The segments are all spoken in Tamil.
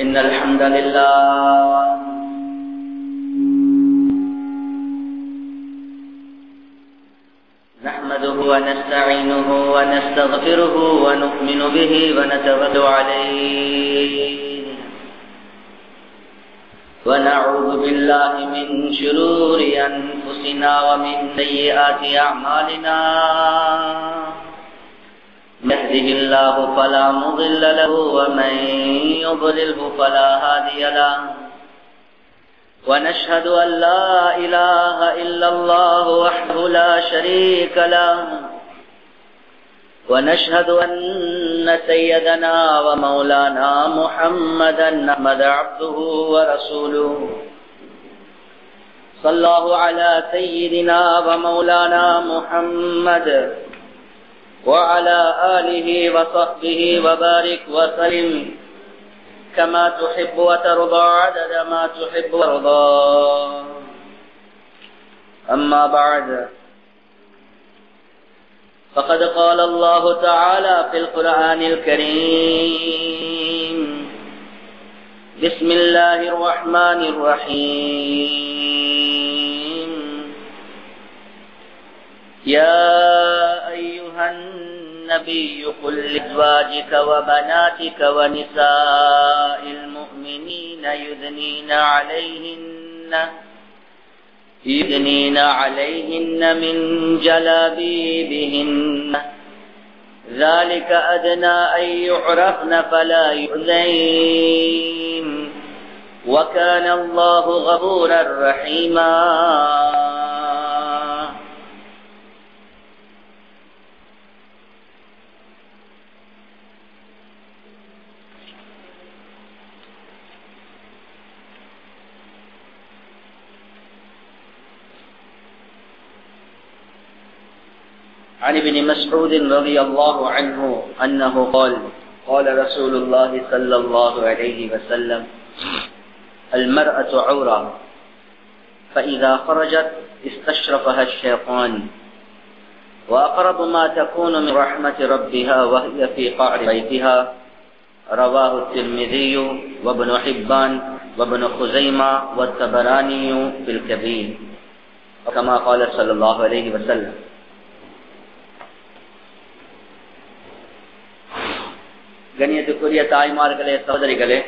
إن الحمد لله نحمده ونستعينه ونستغفره ونؤمن به ونتوكل عليه ونعوذ بالله من شرور أنفسنا ومن سيئات أعمالنا يهده الله فلا مضل له ومن يضلله فلا هادي له ونشهد أن لا إله إلا الله وحده لا شريك له ونشهد أن سيدنا ومولانا محمدا أحمد عبده ورسوله صلى الله على سيدنا ومولانا محمد وعلى آله وصحبه وبارك وسلم كما تحب وترضى عدد ما تحب وترضى أما بعد فقد قال الله تعالى في القرآن الكريم بسم الله الرحمن الرحيم يا أيها النبي قل لأزواجك وبناتك ونساء المؤمنين يدنين عليهن يدنين عليهن من جلابيبهن ذلك أدنى أن يعرفن فلا يؤذين وكان الله غفورا رحيما عن ابن مسعود رضي الله عنه أنه قال قال رسول الله صلى الله عليه وسلم المرأة عورة فإذا خرجت استشرفها الشيطان وأقرب ما تكون من رحمة ربها وهي في قعر بيتها رواه الترمذي وابن حبان وابن خزيمة والتبراني في الكبير وكما قال صلى الله عليه وسلم கண்ணியத்துக்குரிய தாய்மார்களே சகோதரிகளே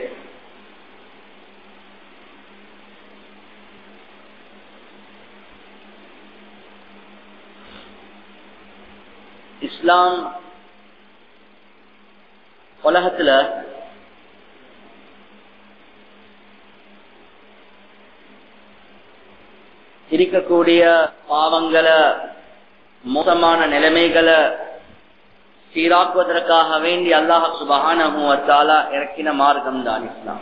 இஸ்லாம் உலகத்துல இருக்கக்கூடிய பாவங்களை மோசமான நிலைமைகளை சீராக்குவதற்காக வேண்டி அல்லாஹ் சுபஹானா இறக்கின மார்க்கம் தான் இஸ்லாம்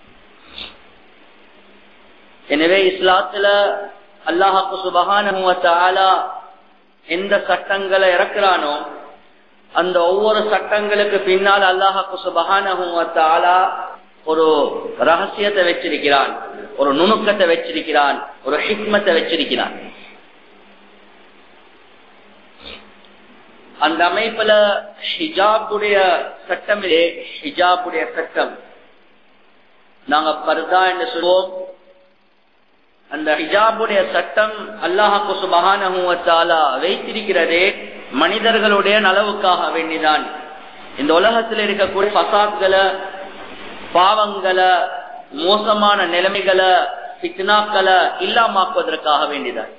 எனவே இஸ்லாத்துல அல்லாஹாக்கு சுபஹானா எந்த சட்டங்களை இறக்குறானோ அந்த ஒவ்வொரு சட்டங்களுக்கு பின்னால் அல்லாஹாக்கு சுபஹானா ஒரு ரகசியத்தை வச்சிருக்கிறான் ஒரு நுணுக்கத்தை வச்சிருக்கிறான் ஒரு ஹிக்மத்தை வச்சிருக்கிறான் அந்த அமைப்புல ஹிஜாபுடைய சட்டம் ஹிஜாபுடைய சட்டம் நாங்க பர்தா என்று சொல்லுவோம் அந்த ஹிஜாபுடைய சட்டம் அல்லாஹாக்கு சுபகான வைத்திருக்கிறதே மனிதர்களுடைய நலவுக்காக வேண்டிதான் இந்த உலகத்தில் இருக்கக்கூடிய பசாக்களை பாவங்களை மோசமான நிலைமைகளை பித்னாக்களை இல்லாமாக்குவதற்காக வேண்டிதான்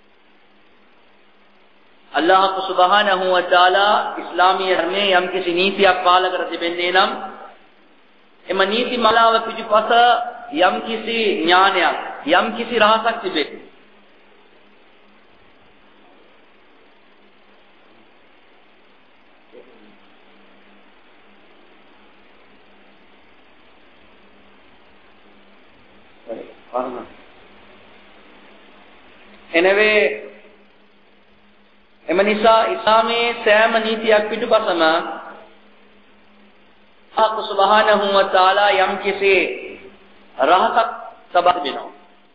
අල්ලාහ් සුබ්හානහු වතාලා ඉස්ලාමීය ධර්මයේ යම් කිසි නීතියක් පාල කර තිබෙන්නේ නම් එම නීති මාලාව පිටුපස යම් කිසි ඥානයක් යම් කිසි රහසක් තිබේ. எனவே එම නිසා ඉස්ලාමයේ සෑම නීතියක් පිටුපසම ආක සුබ්හානහු වතාලා යම් කිසි රහසක් සබත් වෙනවා.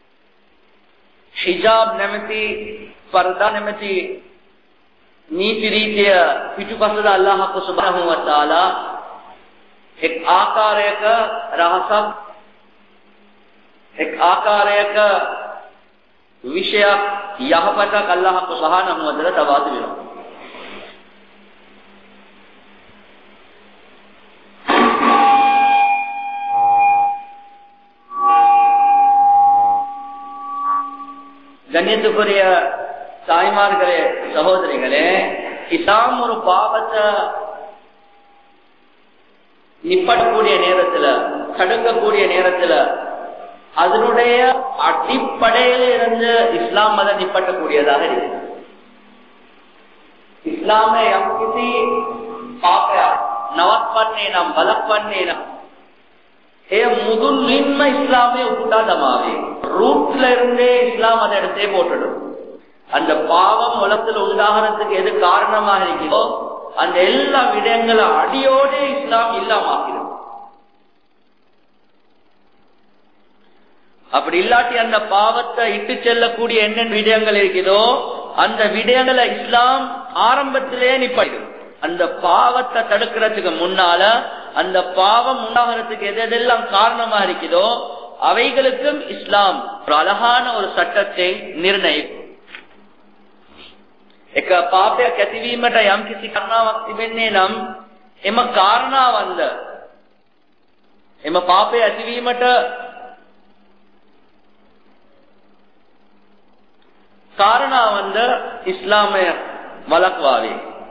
හිජාබ් නැමැති පර්දා නැමැති නීති රීතිය පිටුපසද අල්ලාහ් සුබ්හානහු වතාලා එක් ආකාරයක රහසක් එක් ආකාරයක විෂයක් යහපතක් අල්ලාහ් සුබ්හානහු වතාලා තවා දෙනවා. கண்ணியத்துக்குரிய தாய்மார்களே சகோதரிகளே இஸ்லாம் ஒரு பாவத்தை நிப்படக்கூடிய நேரத்துல தடுக்கக்கூடிய நேரத்துல அதனுடைய அடிப்படையில இருந்து இஸ்லாம் மதம் நிப்பட்டக்கூடியதாக இருக்கு இஸ்லாமே हम किसी पाप नवत पन्ने नाम बलक पन्ने नाम ඒ මුදුන්ලින්ම ඉස්ලාමය උපුටා දමාවේ ரூட்ல இருந்தே இஸ்லாம் அதை எடுத்தே போட்டுடும் அந்த பாவம் உலகத்துல உண்டாகிறதுக்கு எது காரணமாக இருக்கிறதோ அந்த எல்லா விடயங்களும் அடியோட இஸ்லாம் இல்லாமக்கிடும் அப்படி இல்லாட்டி அந்த பாவத்தை இட்டு செல்லக்கூடிய என்னென்ன விடயங்கள் இருக்குதோ அந்த விடயங்களை இஸ்லாம் ஆரம்பத்திலே நிப்பாடும் அந்த பாவத்தை தடுக்கிறதுக்கு முன்னால அந்த பாவம் உண்டாகிறதுக்கு எது எதெல்லாம் காரணமா இருக்குதோ அவைகளுக்கும் இஸ்லாம் ஒரு அழகான ஒரு சட்டத்தை நிர்ணயிக்கும் එක පාපයක් ඇතිවීමට යම් කිසි කරනාවක් තිබෙන්නේ නම් එම කාරණාවන්ද එම පාපය ඇතිවීමට කාරණාවන්ද ඉස්ලාමය වලක්වාවේ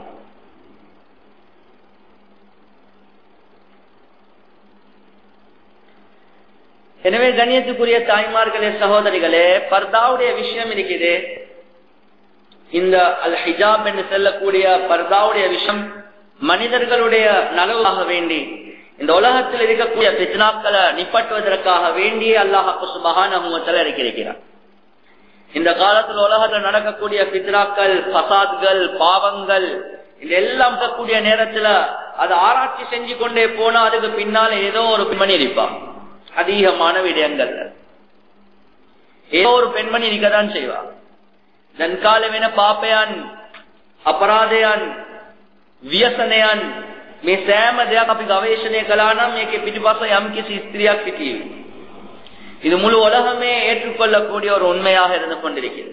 எனவே கண்ணியத்துக்குரிய தாய்மார்களே சகோதரிகளே பர்தாவுடைய விஷயம் இருக்குது இந்த அல் ஹிஜாப் என்று செல்லக்கூடிய பர்தாவுடைய விஷயம் மனிதர்களுடைய நலவாக வேண்டி இந்த உலகத்தில் இருக்கக்கூடிய பித்னாக்களை நிப்பட்டுவதற்காக வேண்டியே அல்லாஹாக்கு சுபகான இருக்கிறார் இந்த காலத்தில் உலகத்தில் நடக்கக்கூடிய பித்னாக்கள் பசாத்கள் பாவங்கள் இதெல்லாம் இருக்கக்கூடிய நேரத்துல அதை ஆராய்ச்சி செஞ்சு கொண்டே போனா அதுக்கு பின்னால ஏதோ ஒரு பெண்மணி இருப்பான் அதிகமான விடயங்கள் ஏதோ ஒரு பெண்மணி இருக்கதான் செய்வான் දැන්කාල වෙන පාපයන් අපරාධයන් ව්‍යසනයන් මේ සෑම දෙයක් අපි ගවේෂණය කළා නම් මේකේ පිටිපස්ස යම් කිසි ස්ත්‍රියක් සිටියේ. இது முழு உலகமே ஏற்றுக்கொள்ளக்கூடிய ஒரு உண்மையாக இருந்து கொண்டிருக்கிறது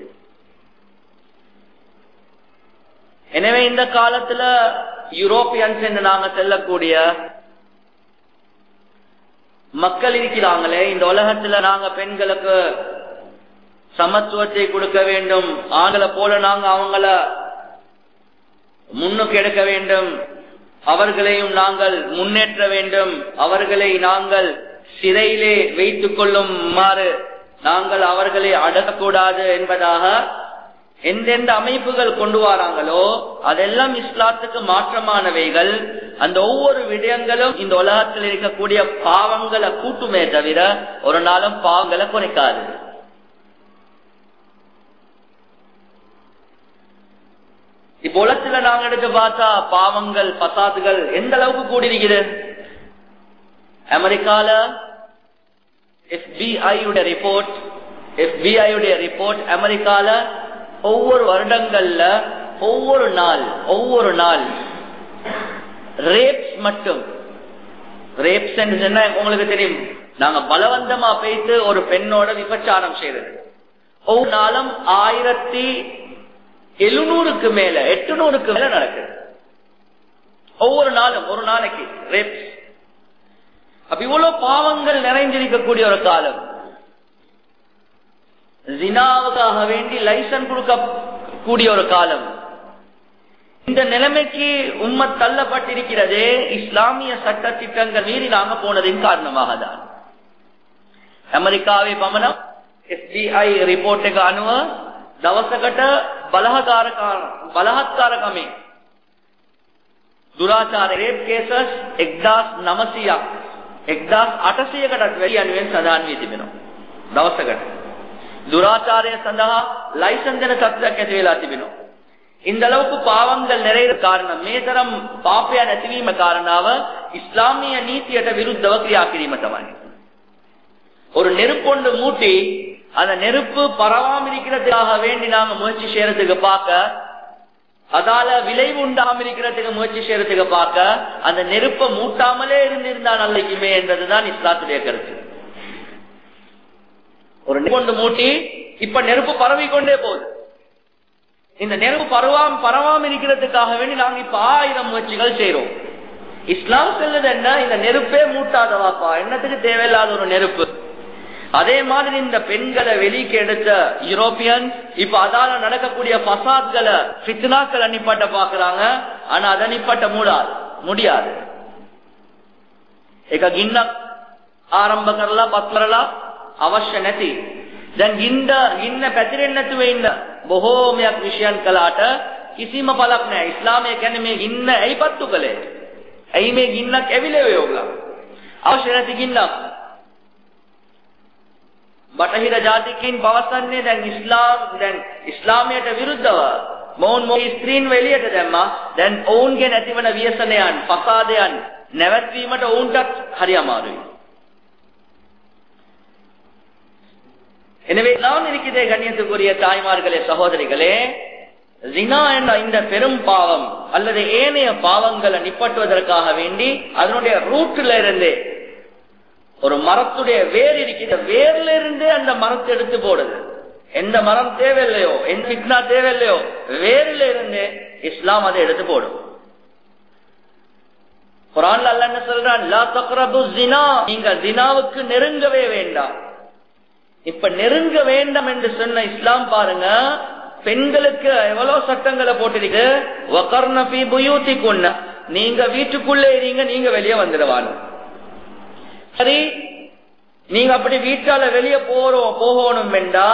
எனவே இந்த காலத்துல யூரோப்பியன்ஸ் என்று நாங்க செல்லக்கூடிய மக்கள் இருக்கிறாங்களே இந்த உலகத்துல நாங்க பெண்களுக்கு சமத்துவத்தை கொடுக்க வேண்டும் ஆண்களை போல நாங்க அவங்கள முன்னுக்கு எடுக்க வேண்டும் அவர்களையும் நாங்கள் முன்னேற்ற வேண்டும் அவர்களை நாங்கள் சிறையிலே வைத்துக் கொள்ளுமாறு நாங்கள் அவர்களை அடக்கக்கூடாது என்பதாக எந்தெந்த அமைப்புகள் கொண்டு வராங்களோ அதெல்லாம் இஸ்லாத்துக்கு மாற்றமானவைகள் அந்த ஒவ்வொரு விடயங்களும் இந்த உலகத்தில் இருக்கக்கூடிய பாவங்களை கூட்டுமே தவிர ஒரு நாளும் பாவங்களை குறைக்காது இப்ப உலகத்துல நாங்க எடுத்து பார்த்தா பாவங்கள் பசாதுகள் எந்த அளவுக்கு கூடியிருக்குது அமெரிக்கால எஃபிஐ ரிப்போர்ட் எஃபிஐ ரிப்போர்ட் அமெரிக்கால ஒவ்வொரு வருடங்கள்ல ஒவ்வொரு நாள் ஒவ்வொரு நாள் ரேப்ஸ் மட்டும் ரேப்ஸ் சொன்னா உங்களுக்கு தெரியும் நாங்க பலவந்தமா பேத்து ஒரு பெண்ணோட விபச்சாரம் செய்யறது ஒவ்வொரு நாளும் ஆயிரத்தி எழுநூறுக்கு மேல எட்டுநூறுக்கு மேல நடக்குது ஒவ்வொரு நாளும் ஒரு நாளைக்கு ரேப்ஸ் அப்ப இவ்வளவு பாவங்கள் நிறைஞ்சிருக்கக்கூடிய ஒரு காலம் ஜினாவுக்காக வேண்டி லைசன்ஸ் கொடுக்கக்கூடிய ஒரு காலம் இந்த நிலைமைக்கு உண்மை தள்ளப்பட்டிருக்கிறதே இஸ்லாமிய சட்ட திட்டங்கள் மீறி நாங்க போனதின் காரணமாக தான் அமெரிக்காவை பமனம் எஸ்பிஐ ரிப்போர்ட்டுக்கு அணுவ දවසකට බලහත්කාරකමේ දුරාචාර රේප් කේසස් එක්දස් නමසයක් එක්දස් අටසයකටත් වැඩි අනුවෙන් සඳහන් වී තිබෙනවා දවසකට දුරාචාරය සඳහා ලයිසන් දෙන තත්ත්වයක් ඇති වෙලා තිබෙනවා இந்த அளவுக்கு பாவங்கள் நிறைய காரணம் மேதரம் பாப்பையா නැතිවීම காரணாව இஸ்லாமிய நீதிයට විරුද්ධව ක්‍රියා කිරීම තමයි ஒரு நெருப்பொண்டு மூட்டி அந்த நெருப்பு பரவாம இருக்கிறதுக்காக வேண்டி நாங்க முயற்சி செய்யறதுக்கு பார்க்க அதால விளைவு உண்டாம இருக்கிறதுக்கு முயற்சி செய்யறதுக்கு பார்க்க அந்த நெருப்பை மூட்டாமலே இருந்திருந்தா நல்லைக்குமே என்றதுதான் இஸ்லாத்துடைய கருத்து ஒரு கொண்டு மூட்டி இப்ப நெருப்பு பரவி கொண்டே போகுது இந்த நெருப்பு பரவாம பரவாம இருக்கிறதுக்காக வேண்டி நாங்க இப்ப ஆயிரம் முயற்சிகள் செய்யறோம் இஸ்லாம் சொல்லுது என்ன இந்த நெருப்பே மூட்டாதவாப்பா என்னத்துக்கு தேவையில்லாத ஒரு நெருப்பு அதே மாதிரி இந்த பெண்களை வெளிக்கு எடுத்த யூரோப்பியன் இப்ப அதால நடக்கக்கூடிய பசாத்களை பித்னாக்கள் அன்னிப்பாட்ட பாக்குறாங்க ஆனா அதை நிப்பாட்ட மூடாது முடியாது එක ගින්නක් ආරම්භ කරලා පත් කරලා අවශ්‍ය නැති දැන් ගින්න ගින්න පැතිරෙන්නේ නැතුව ඉන්න බොහෝමයක් විෂයන් කළාට කිසිම පළක් නැහැ ඉස්ලාමය කියන්නේ මේ ගින්න ඇයි පත්තු කළේ ඇයි මේ ගින්නක් ඇවිලේ ඔයගොල්ලෝ අවශ්‍ය නැති ගින්නක් බටහිර ජාතිකයින් පවසන්නේ දැන් ඉස්ලාම් දැන් ඉස්ලාමයට විරුද්ධව මොවුන් මොහි ස්ත්‍රීන් එළියට දැම්මා දැන් ඔවුන්ගේ නැතිවන ව්‍යසනයන් පසාදයන් නැවැත්වීමට ඔවුන්ටත් හරි අමාරුයි எனவே நான் இருக்கிறதே கண்ணியத்துக்குரிய தாய்மார்களே சகோதரிகளே ஜினா என்ற இந்த பெரும் பாவம் அல்லது ஏனைய பாவங்களை நிப்பட்டுவதற்காக வேண்டி அதனுடைய ரூட்ல இருந்தே ஒரு மரத்துடைய வேர் இருக்கிற வேர்ல இருந்தே அந்த மரத்தை எடுத்து போடுது எந்த மரம் தேவையில்லையோ எந்த பிக்னா தேவையில்லையோ வேரில இருந்தே இஸ்லாம் அதை எடுத்து போடும் குரான்ல அல்ல என்ன சொல்றான் லா தக்ரபு ஜினா நீங்க ஜினாவுக்கு நெருங்கவே வேண்டாம் இப்ப நெருங்க வேண்டாம் என்று சொன்ன இஸ்லாம் பாருங்க பெண்களுக்கு எவ்வளவு சட்டங்களை போட்டிருக்கு நீங்க வீட்டுக்குள்ளே இருங்க நீங்க வெளியே வந்துடுவாங்க சரி நீங்க அப்படி வீட்டால வெளியே போறோம் போகணும் என்றா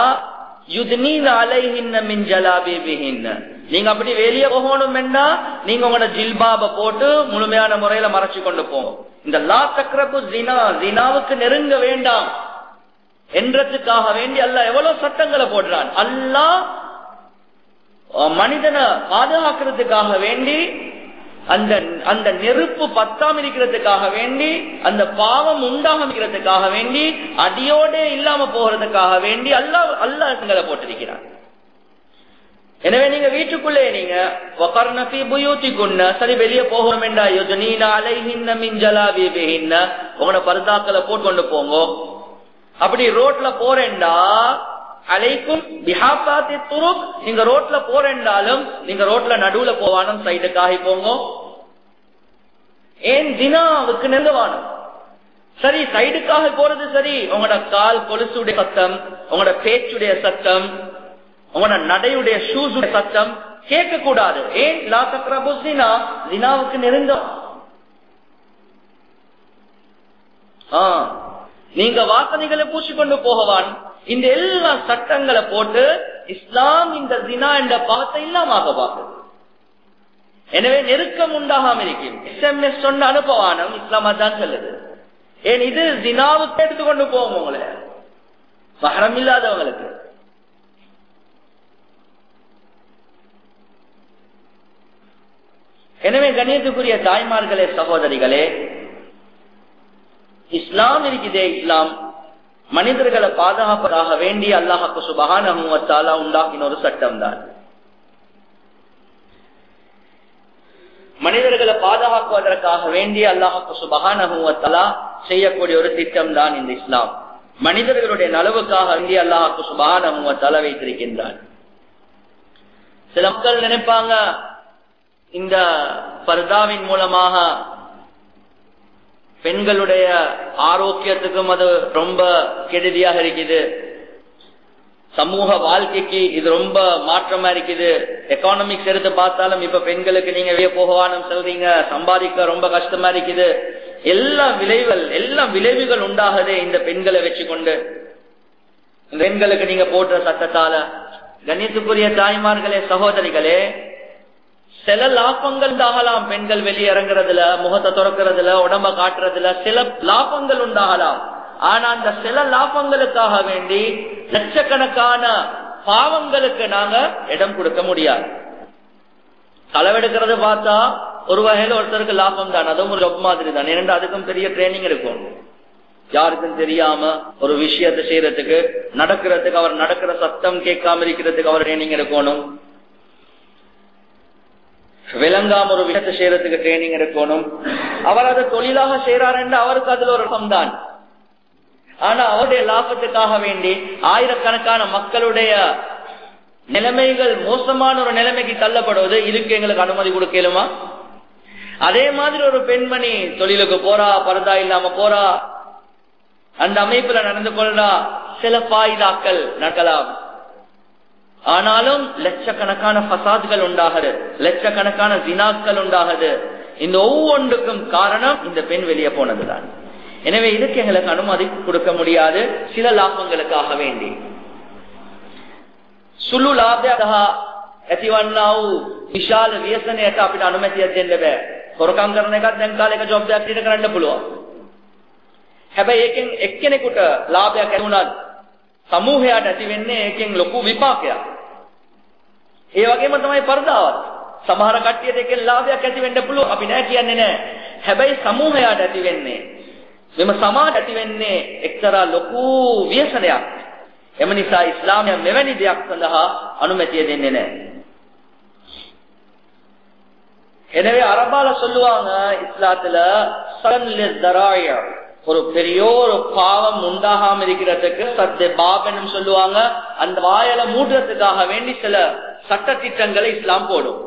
நீங்க அப்படி வெளியே போகணும் என்றா நீங்க உங்களோட ஜில்பாப போட்டு முழுமையான முறையில மறைச்சு கொண்டு போவோம் இந்த லா சக்கரப்பு ஜினா ஜினாவுக்கு நெருங்க வேண்டாம் என்றதுக்காக வேண்டி அல்ல எவ்வளவு சட்டங்களை போடுறான் அல்லா மனிதனை பாதுகாக்கிறதுக்காக வேண்டி அந்த அந்த நெருப்பு பத்தாம இருக்கிறதுக்காக வேண்டி அந்த பாவம் உண்டாக இருக்கிறதுக்காக வேண்டி அடியோட இல்லாம போகிறதுக்காக வேண்டி அல்லா அல்லங்களை போட்டிருக்கிறார் எனவே நீங்க வீட்டுக்குள்ளே நீங்க சரி வெளியே போகணும் என்றா உங்களோட பருதாக்களை போட்டு கொண்டு போங்க அப்படி ரோட்ல போறேன்டா அலைக்கும் பிஹாபாத்தி துருக் நீங்க ரோட்ல போறேன்டாலும் நீங்க ரோட்ல நடுவுல போவானும் சைடுக்காகி போங்க ஏன் தினாவுக்கு நெருங்கவானும் சரி சைடுக்காக போறது சரி உங்களோட கால் கொலுசுடைய சத்தம் உங்களோட பேச்சுடைய சத்தம் உங்களோட நடையுடைய ஷூஸுடைய சத்தம் கேட்க கூடாது ஏன் லா சக்ரபு தினா தினாவுக்கு நெருங்க ஆஹ் நீங்க வாசனைகளை பூசிக்கொண்டு போகவான் இந்த எல்லா சட்டங்களை போட்டு இஸ்லாம் இந்த தினா என்ற பாவத்தை இல்லாம பார்க்குது எனவே நெருக்கம் உண்டாகாம இருக்கும் எஸ்எம்எஸ் சொன்ன அனுபவானம் இஸ்லாமா தான் சொல்லுது ஏன் இது தினாவுக்கு எடுத்துக்கொண்டு போவோம் உங்களை மகரம் இல்லாதவங்களுக்கு எனவே கணியத்துக்குரிய தாய்மார்களே சகோதரிகளே இஸ்லாம் இருக்குதே இஸ்லாம் மனிதர்களை பாதுகாப்பதாக வேண்டி அல்லாஹாக்கு சுபகான உண்டாக்கின ஒரு சட்டம் தான் மனிதர்களை பாதுகாக்குவதற்காக வேண்டி அல்லாஹாக்கு சுபகான செய்யக்கூடிய ஒரு திட்டம் தான் இந்த இஸ்லாம் மனிதர்களுடைய நலவுக்காக வேண்டி அல்லாஹாக்கு சுபகான வைத்திருக்கின்றான் சில மக்கள் நினைப்பாங்க இந்த பர்தாவின் மூலமாக பெண்களுடைய ஆரோக்கியத்துக்கும் அது ரொம்ப கெடுதியாக இருக்குது சமூக வாழ்க்கைக்கு இது ரொம்ப மாற்றமா இருக்குது எக்கானமிக்ஸ் எடுத்து பார்த்தாலும் இப்ப பெண்களுக்கு நீங்க வெளியே போகவானும் சொல்றீங்க சம்பாதிக்க ரொம்ப கஷ்டமா இருக்குது எல்லா விளைவுகள் எல்லா விளைவுகள் உண்டாகுது இந்த பெண்களை வச்சு கொண்டு இந்த பெண்களுக்கு நீங்க போடுற சட்டத்தால கண்ணியத்துக்குரிய தாய்மார்களே சகோதரிகளே சில லாபங்கள் உண்டாகலாம் பெண்கள் வெளியிறங்குறதுல முகத்தை துறக்கிறதுல உடம்ப காட்டுறதுல சில லாபங்கள் உண்டாகலாம் ஆனா அந்த சில லாபங்களுக்காக வேண்டி லட்சக்கணக்கான பாவங்களுக்கு நாங்க இடம் கொடுக்க முடியாது களவெடுக்கிறது பார்த்தா ஒரு வகையில ஒருத்தருக்கு லாபம் தான் அதுவும் ஒரு ஜப் மாதிரி தான் ஏனென்று அதுக்கும் பெரிய ட்ரைனிங் இருக்கும் யாருக்கும் தெரியாம ஒரு விஷயத்தை செய்யறதுக்கு நடக்கிறதுக்கு அவர் நடக்கிற சத்தம் கேட்காம இருக்கிறதுக்கு அவர் ட்ரைனிங் இருக்கணும் விளங்காம ஒரு விஷயத்தை செய்யறதுக்கு ட்ரைனிங் எடுக்கணும் அவர் அதை தொழிலாக செய்யறாரு அவருக்கு அதுல ஒரு தான் ஆனா அவருடைய லாபத்துக்காக வேண்டி ஆயிரக்கணக்கான மக்களுடைய நிலைமைகள் மோசமான ஒரு நிலைமைக்கு தள்ளப்படுவது இதுக்கு எங்களுக்கு அனுமதி கொடுக்கலுமா அதே மாதிரி ஒரு பெண்மணி தொழிலுக்கு போறா பரதா இல்லாம போறா அந்த அமைப்புல நடந்து கொள்றா சில பாய்தாக்கள் நடக்கலாம் ஆனாலும் லட்சக்கணக்கான பசாதுகள் உண்டாகுது லட்சக்கணக்கான வினாக்கள் உண்டாகுது இந்த ஒவ்வொன்றுக்கும் காரணம் இந்த பெண் வெளியே போனதுதான் எனவே இதுக்கு எங்களுக்கு அனுமதி கொடுக்க முடியாது சில லாபங்களுக்காக வேண்டி සුළු ලාභයක් හා ඇතිවන්නා වූ විශාල ව්‍යසනයට අපිට අනුමැතියක් දෙන්න බෑ. හොරකම් කරන එකත් දැන් කාලේ එක ජොබ් එකක් ඊට කරන්න පුළුවන්. හැබැයි ඒකෙන් එක්කෙනෙකුට ලාභයක් ඇති වුණත් සමූහයට ඇති වෙන්නේ ඒකෙන් ලොකු විපාකයක්. ඒ වගේම තමයි පරදාවත්. සමහර කට්ටියට ඒකෙන් ලාභයක් ඇති වෙන්න පුළුවන්. අපි නෑ කියන්නේ නෑ. හැබැයි සමූහයට ඇති වෙන්නේ මෙම සමාජයට ඇති වෙන්නේ එක්තරා ලොකු ව්‍යසනයක්. එම නිසා ඉස්ලාමය මෙවැනි දෙයක් සඳහා අනුමැතිය දෙන්නේ නැහැ. எனவே அரபால சொல்லுவாங்க இஸ்லாத்துல சரன்லிதராய ஒரு பெரிய ஒரு பாவம் உண்டாகாம இருக்கிறதுக்கு சத்து பாபனும் சொல்லுவாங்க அந்த வாயில மூடுறதுக்காக வேண்டி சில சட்ட திட்டங்களை இஸ்லாம் போடும்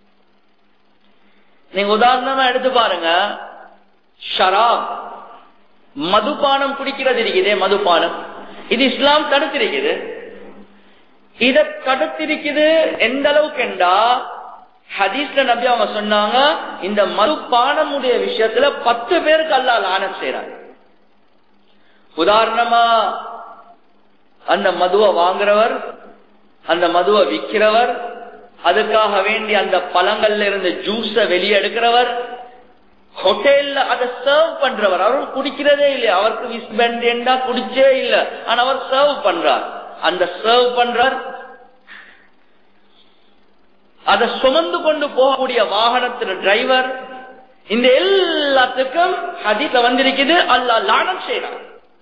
நீங்க உதாரணமா எடுத்து பாருங்க ஷராப் மதுபானம் குடிக்கிறது இருக்குதே மதுபானம் இது இஸ்லாம் தடுத்திருக்குது இத தடுத்திருக்குது எந்த அளவுக்கு என்றா ஹதீஸ்ல நபி அவங்க சொன்னாங்க இந்த மதுபானமுடைய விஷயத்துல பத்து பேருக்கு அல்லா லானம் செய்யறாங்க உதாரணமா அந்த மதுவை வாங்குறவர் அந்த மதுவை விற்கிறவர் அதுக்காக வேண்டி அந்த பழங்கள்ல இருந்து ஜூஸ வெளியே எடுக்கிறவர் ஹோட்டல்ல அதை சர்வ் பண்றவர் அவரும் குடிக்கிறதே இல்லை அவருக்கு விஸ்பெண்டா குடிச்சே இல்லை ஆனா அவர் சர்வ் பண்றார் அந்த சர்வ் பண்றார் அதை சுமந்து கொண்டு போகக்கூடிய வாகனத்துல டிரைவர் இந்த எல்லாத்துக்கும் ஹதீஸ்ல வந்திருக்குது அல்லா லானம் செய்யறார்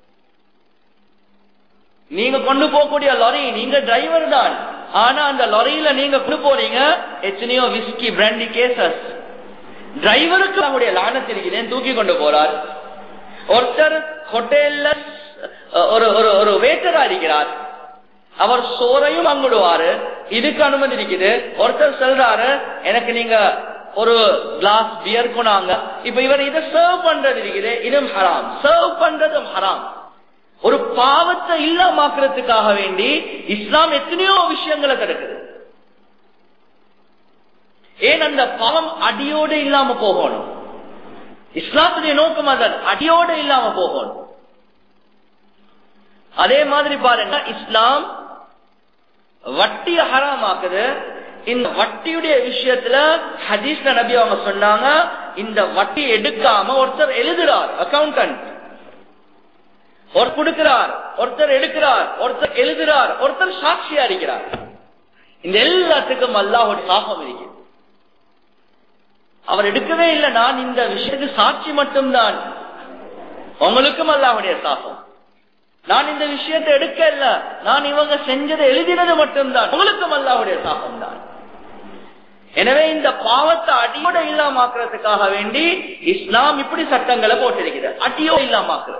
நீங்க கொண்டு போகக்கூடிய லாரி நீங்க டிரைவர் தான் ஆனா அந்த லாரியில நீங்க கொண்டு போறீங்க எத்தனையோ விஸ்கி பிராண்டி கேசஸ் டிரைவருக்கு அவங்களுடைய லானத்திருக்கிறேன் தூக்கி கொண்டு போறார் ஒருத்தர் ஹோட்டல்ல ஒரு ஒரு ஒரு வேட்டரா இருக்கிறார் அவர் சோறையும் அங்குடுவாரு இதுக்கு அனுமதி இருக்குது ஒருத்தர் சொல்றாரு எனக்கு நீங்க ஒரு கிளாஸ் பியர் கொண்டாங்க இப்ப இவர் இதை சர்வ் பண்றது இருக்குது இதுவும் ஹராம் சர்வ் பண்றதும் ஹராம் ஒரு பாவத்தை இல்லாமக்கிறதுக்காக வேண்டி இஸ்லாம் எத்தனையோ விஷயங்களை தடுக்குது ஏன் அந்த பாவம் அடியோடு இல்லாம போகணும் இஸ்லாத்துடைய நோக்கம் அதான் அடியோடு இல்லாம போகணும் அதே மாதிரி பாருங்க இஸ்லாம் வட்டிய ஹராமாக்குது இந்த வட்டியுடைய விஷயத்துல ஹதீஸ்ல நபி அவங்க சொன்னாங்க இந்த வட்டி எடுக்காம ஒருத்தர் எழுதுறார் அக்கௌண்டன்ட் ஒரு கொடுக்கிறார் ஒருத்தர் எடுக்கிறார் ஒருத்தர் எழுதுறார் ஒருத்தர் சாட்சியா இருக்கிறார் இந்த எல்லாத்துக்கும் அல்லாஹோட சாபம் இருக்கிறது அவர் எடுக்கவே இல்லை நான் இந்த விஷயத்துக்கு சாட்சி மட்டும்தான் உங்களுக்கும் அல்லாஹுடைய சாபம் நான் இந்த விஷயத்தை எடுக்க இல்ல நான் இவங்க செஞ்சதை எழுதினது மட்டும்தான் உங்களுக்கும் அல்லாஹுடைய சாபம் தான் எனவே இந்த பாவத்தை அடியோட இல்லாமக்கிறதுக்காக வேண்டி இஸ்லாம் இப்படி சட்டங்களை போட்டிருக்கிறது அடியோ இல்லாமக்கிறது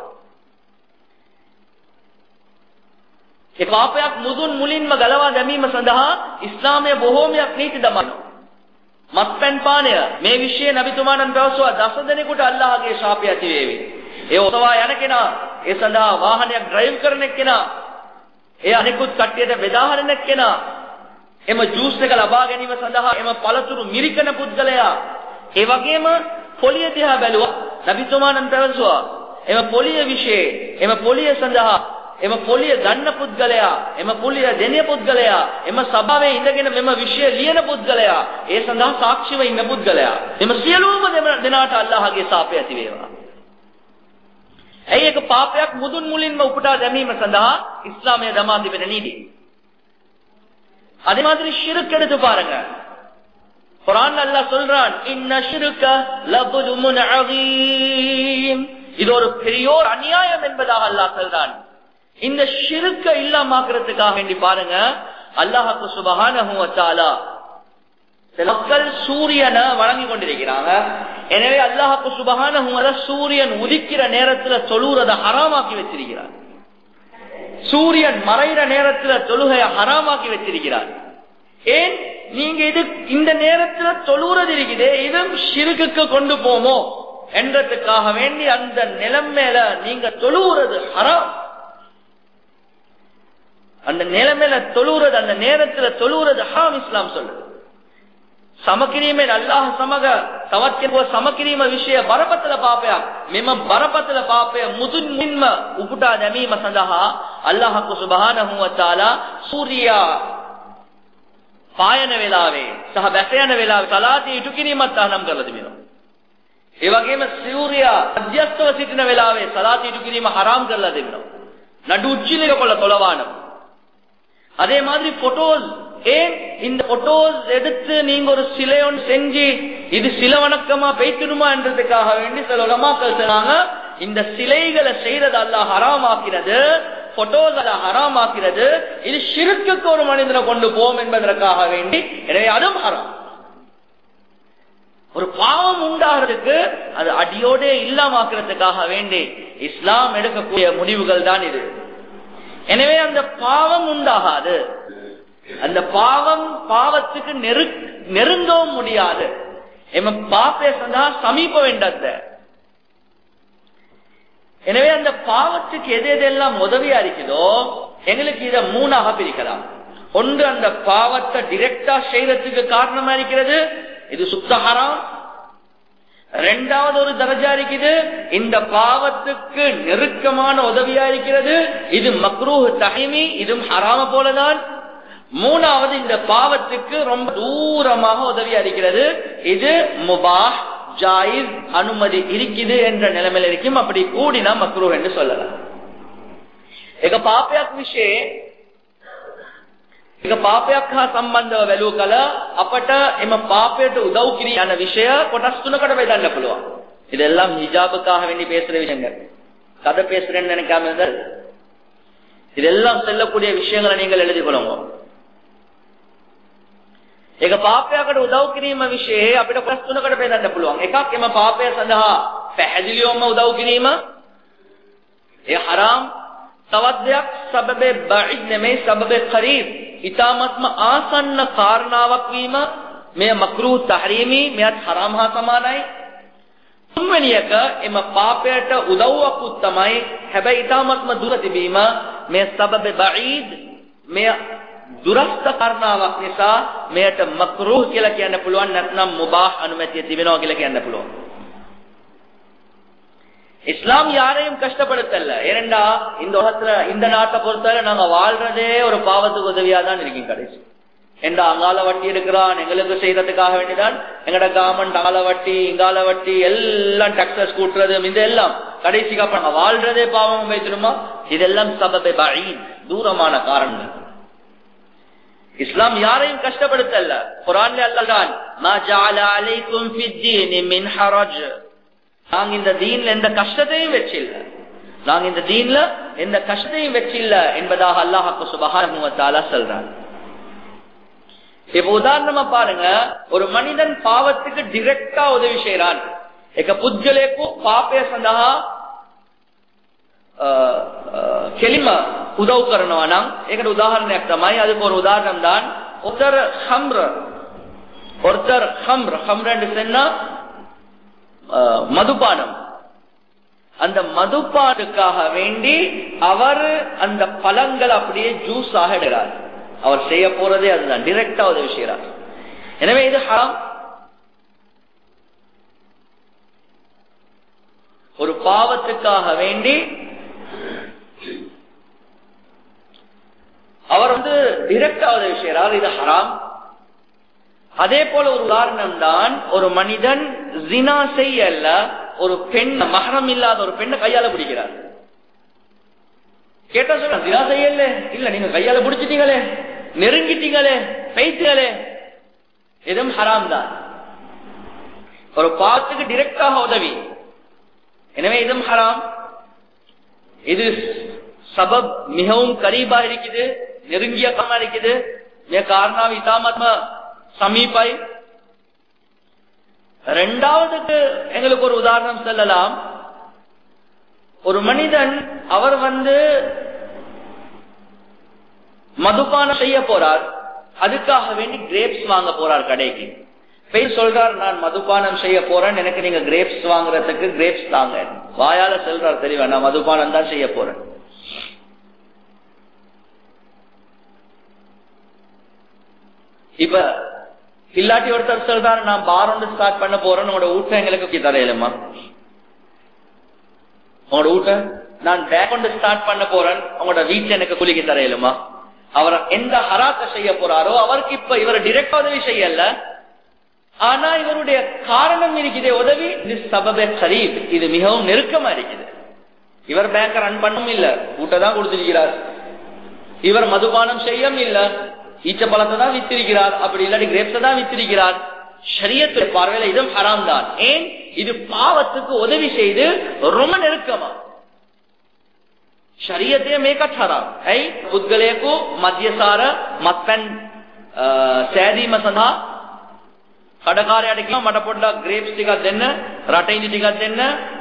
පාපයක් මුදුන් මුලින්ම ගලවා දැමීම සඳහා ඉස්ලාමය බොහෝමයක් නීති දමනවා. මත්පැන් පානය මේ විශ්වයේ නබිතුමාණන් පැවසුවා දස දෙනෙකුට අල්ලාහගේ ශාපය ඇති වේවි. ඒ ඔතවා යන කෙනා, ඒ සඳහා වාහනයක් ඩ්‍රයිව් කරන කෙනා, ඒ අනිකුත් කට්ටියට බෙදා හරින කෙනා, එම ජූස් එක ලබා ගැනීම සඳහා එම පළතුරු මිරිකන පුද්ගලයා, ඒ වගේම පොලිය දිහා බැලුවා. නබිතුමාණන් පැවසුවා එම පොලිය විශ්ේ, එම පොලිය සඳහා එම පොලිය ගන්න පුද්ගලයා එම පොලිය දෙනිය පුද්ගලයා එම සභාවේ ඉඳගෙන මෙම විෂය ලියන පුද්ගලයා ඒ සඳහා සාක්ෂිව ඉන්න පුද්ගලයා එම සියලුම දෙනාට අල්ලාහගේ සාපය ඇති වේවා ඇයි ඒක පාපයක් මුදුන් මුලින්ම උපුටා දැමීම සඳහා இஸ்லாமிய දමා තිබෙන නීති அதே மாதிரி ஷிருக் எடுத்து பாருங்க குரான் அல்லாஹ் சொல்றான் இன்ன ஷிருக்க லபுலுமுன் அதீம் இது ஒரு பெரியோர் அநியாயம் என்பதாக அல்லாஹ் சொல்றான் இந்த ஷிருக்க இல்லாமக்கிறதுக்காக வேண்டி பாருங்க அல்லாஹாக்கு சுபகான சில மக்கள் சூரியனை வழங்கி கொண்டிருக்கிறாங்க எனவே அல்லாஹுக்கு சுபகான சூரியன் உதிக்கிற நேரத்துல தொழுறத ஹராமாக்கி வச்சிருக்கிறார் சூரியன் மறைகிற நேரத்துல தொழுகைய ஹராமாக்கி வச்சிருக்கிறார் ஏன் நீங்க இது இந்த நேரத்துல தொழுறது இருக்குது இதுவும் சிறுகுக்கு கொண்டு போமோ என்றதுக்காக வேண்டி அந்த நிலைமையில நீங்க தொழுவுறது ஹராம் அந்த நிலைமையில தொழுவுறது அந்த நேரத்துல தொழுவுறது ஹராம் இஸ்லாம் சொல்லுது සමකිරීමේ අල්ලාහ සමග තවත් කෙනෙකුව සමකිරීම විෂය බරපතල පාපයක්. මෙම බරපතල පාපය මුදුන්ින්ම උපුටා දැමීම සඳහා අල්ලාහ් සුබ්හානහු වතාලා සූර්යා පායන වෙලාවේ සහ බැස යන වෙලාවේ සලාතේ ඉටු කිරීමත් ආනම් කරලා තිබෙනවා. ඒ වගේම සූර්යා අධ්‍යස්තව සිටින වෙලාවේ සලාතේ ඉටු කිරීම හරාම් කරලා තිබෙනවා. නඩු උච්චිලක කොල්ල தொலைவானம். அதே மாதிரி போட்டோஸ் ஏன் இந்த போட்டோஸ் எடுத்து நீங்க ஒரு சிலை ஒன்று செஞ்சு இது சில வணக்கமா பெய்த்திடுமா என்றதுக்காக வேண்டி சில உலமாக்கள் சொன்னாங்க இந்த சிலைகளை செய்யறது அல்ல ஹராமாக்கிறது போட்டோஸ் அல்ல ஹராமாக்கிறது இது சிறுக்குக்கு ஒரு மனிதனை கொண்டு போவோம் என்பதற்காக வேண்டி எனவே அதுவும் ஹராம் ஒரு பாவம் உண்டாகிறதுக்கு அது அடியோடே இல்லாமாக்குறதுக்காக வேண்டி இஸ்லாம் எடுக்கக்கூடிய முடிவுகள் தான் இது எனவே அந்த பாவம் உண்டாகாது அந்த பாவம் பாவத்துக்கு நெரு நெருங்கவும் முடியாது எம்ம பாப்பே சொன்னா சமீப வேண்டாத எனவே அந்த பாவத்துக்கு எது எதெல்லாம் உதவியா இருக்குதோ எங்களுக்கு இத மூணாக பிரிக்கலாம் ஒன்று அந்த பாவத்தை டிரெக்டா செய்யறதுக்கு காரணமா இருக்கிறது இது சுத்தஹராம் ரெண்டாவது ஒரு தரஜா இருக்குது இந்த பாவத்துக்கு நெருக்கமான உதவியா இருக்கிறது இது மக்ரூஹ் தஹிமி இதுவும் ஹராம போலதான் மூணாவது இந்த பாவத்துக்கு ரொம்ப தூரமாக உதவி அளிக்கிறது இது முபாஹ் ஜாயிஸ் அனுமதி இருக்குது என்ற நிலைமையில இருக்கும் அப்படி கூடினா மக்ரூ என்று சொல்லலாம் එක පාපයක් විශේ එක පාපයක් හා සම්බන්ධව වැලූ කල අපට එම පාපයට උදව් කිරී යන විෂය කොටස් තුනකට බෙදන්න පුළුවන්. இதெல்லாம் ஹிஜாபுக்காக வேண்டி பேசுற விஷயங்கள் கதை பேசுறேன்னு நினைக்காம இருந்தால் இதெல்லாம் செல்லக்கூடிய விஷயங்களை நீங்கள் எழுதி கொள்ளுங்க ඒක පාපයකට උදව් කිරීම විශේෂ අපිට කොටස් තුනකට බෙදන්න පුළුවන්. එකක් එම පාපය සඳහා පැහැදිලිවම උදව් කිරීම. ඒ හරාම් තවත් දෙයක් සබබේ බයිද් නෙමෙයි සබබේ කරීබ්. ඊ타මත්ම ආසන්න කාරණාවක් වීම මෙය මක්රූ තහරීමි මෙයත් හරාම් හා සමානයි. තුන්වෙනි එක එම පාපයට උදව්වක් උත්තමයි. හැබැයි ඊ타මත්ම දුර තිබීම මේ සබබේ බයිද් මෙය දුරස්ත කරනාවක් නිසා මෙයට මක්රූහ් කියලා කියන්න පුළුවන් නැත්නම් මුබාහ් අනුමැතිය තිබෙනවා කියලා කියන්න පුළුවන්. இஸ்லாம் யாரையும் கஷ்டப்படுத்தல ஏனெண்டா இந்த உலகத்துல இந்த நாட்டை பொறுத்தவரை நாங்க வாழ்றதே ஒரு பாவத்துக்கு உதவியா தான் இருக்கீங்க கடைசி என்ற அங்கால வட்டி இருக்கிறான் எங்களுக்கு செய்யறதுக்காக வேண்டிதான் எங்கட கவர்மெண்ட் அங்கால வட்டி இங்கால வட்டி எல்லாம் டாக்ஸஸ் கூட்டுறது இந்த எல்லாம் கடைசிக்கு அப்ப நாங்க வாழ்றதே பாவம் வைத்திருமா இதெல்லாம் சபபை பழீன் தூரமான காரணங்கள் இஸ்லாம் யாரையும் கஷ்டப்படுத்தல குரான்ல அல்லதான் மா ஜஅல அலைக்கும் ஃபித்தீனி மின் ஹரஜ் நாங்க இந்த தீன்ல எந்த கஷ்டத்தையும் வச்சில்ல நாங்க இந்த தீன்ல எந்த கஷ்டத்தையும் வச்சில்ல என்பதாக அல்லாஹ் சுபஹானஹு வ தஆலா சொல்றாங்க இப்ப உதாரணமா பாருங்க ஒரு மனிதன் பாவத்துக்கு டிரெக்டா உதவி செய்யறான் එක පුද්ගලයෙකු පාපය සඳහා කෙලිම උදව් කරනවා නම් ඒකට උදාහරණයක් තමයි அதுக்கு ஒரு உதாரணம் தான் ஒருத்தர் ஹம்ர ஒருத்தர் ஹம்ர ஹம்ர என்று சொன்னா மதுபானம் அந்த மதுபானுக்காக வேண்டி அவர் அந்த பழங்கள் அப்படியே ஜூஸ் ஆக எடுக்கிறார் அவர் செய்ய போறதே அதுதான் டிரெக்டா உதவி செய்யறார் எனவே இது ஹராம் ஒரு பாவத்துக்காக வேண்டி அவர் வந்து டிரெக்டா உதவி செய்யறார் இது ஹராம் அதே போல ஒரு உதாரணம் தான் ஒரு மனிதன் ஜினா செய்யல ஒரு பெண் மகரம் இல்லாத ஒரு பெண்ணை கையால பிடிக்கிறார் கேட்டா சொல்ல ஜினா செய்யல இல்ல நீங்க கையால பிடிச்சிட்டீங்களே நெருங்கிட்டீங்களே பைத்துகளே இதுவும் ஹராம் தான் ஒரு பாத்துக்கு டிரெக்டாக உதவி எனவே இதுவும் ஹராம் இது சபப் மிகவும் கரீபா இருக்குது நெருங்கிய காரணம் இருக்குது මේ කාරණාව ඉතාමත්ම සමීපයි ரெண்டாவதுக்கு எங்களுக்கு ஒரு உதாரணம் சொல்லலாம் ஒரு மனிதன் அவர் வந்து மதுபானம் செய்ய போறார் அதுக்காக வேண்டி கிரேப்ஸ் வாங்க போறார் கடைக்கு பேர் சொல்றார் நான் மதுபானம் செய்ய போறேன் எனக்கு நீங்க கிரேப்ஸ் வாங்குறதுக்கு கிரேப்ஸ் தாங்க வாயால சொல்றார் தெரியவா நான் மதுபானம் தான் செய்ய போறேன் இப்ப இல்லாட்டி ஒருத்தர் சொல்றாரு நான் பார் ஒன்று ஸ்டார்ட் பண்ண போறேன் உங்களோட ஊட்ட எங்களுக்கு தரையிலுமா உங்களோட ஊட்ட நான் பேக் ஒன்று ஸ்டார்ட் பண்ண போறேன் உங்களோட வீட்டுல எனக்கு குளிக்க தரையிலுமா அவர் எந்த ஹராத்த செய்ய போறாரோ அவருக்கு இப்ப இவர் டிரெக்ட் உதவி செய்யல ஆனா இவருடைய காரணம் இருக்குதே உதவி இது சபபே சரீப் இது மிகவும் நெருக்கமா இருக்குது இவர் பேங்க ரன் பண்ணும் இல்ல கூட்டதான் கொடுத்திருக்கிறார் இவர் மதுபானம் செய்யும் இல்ல ஈச்ச பழத்தை தான் வித்திருக்கிறார் அப்படி இல்லாட்டி கிரேப்ஸை தான் வித்திருக்கிறார் ஷரியத்துடைய பார்வையில இதுவும் ஹராம் தான் ஏன் இது பாவத்துக்கு உதவி செய்து ரொம்ப நெருக்கமா ශරියතය මේකත් හරම්. ඇයි පුද්ගලයෙකු මධ්‍යසාර මත්පැන් සෑදීම සඳහා කඩකාරයට කියනවා මට පොඩ්ඩක් ග්‍රේප්ස් ටිකක් දෙන්න, රට ඉඳි ටිකක් දෙන්න.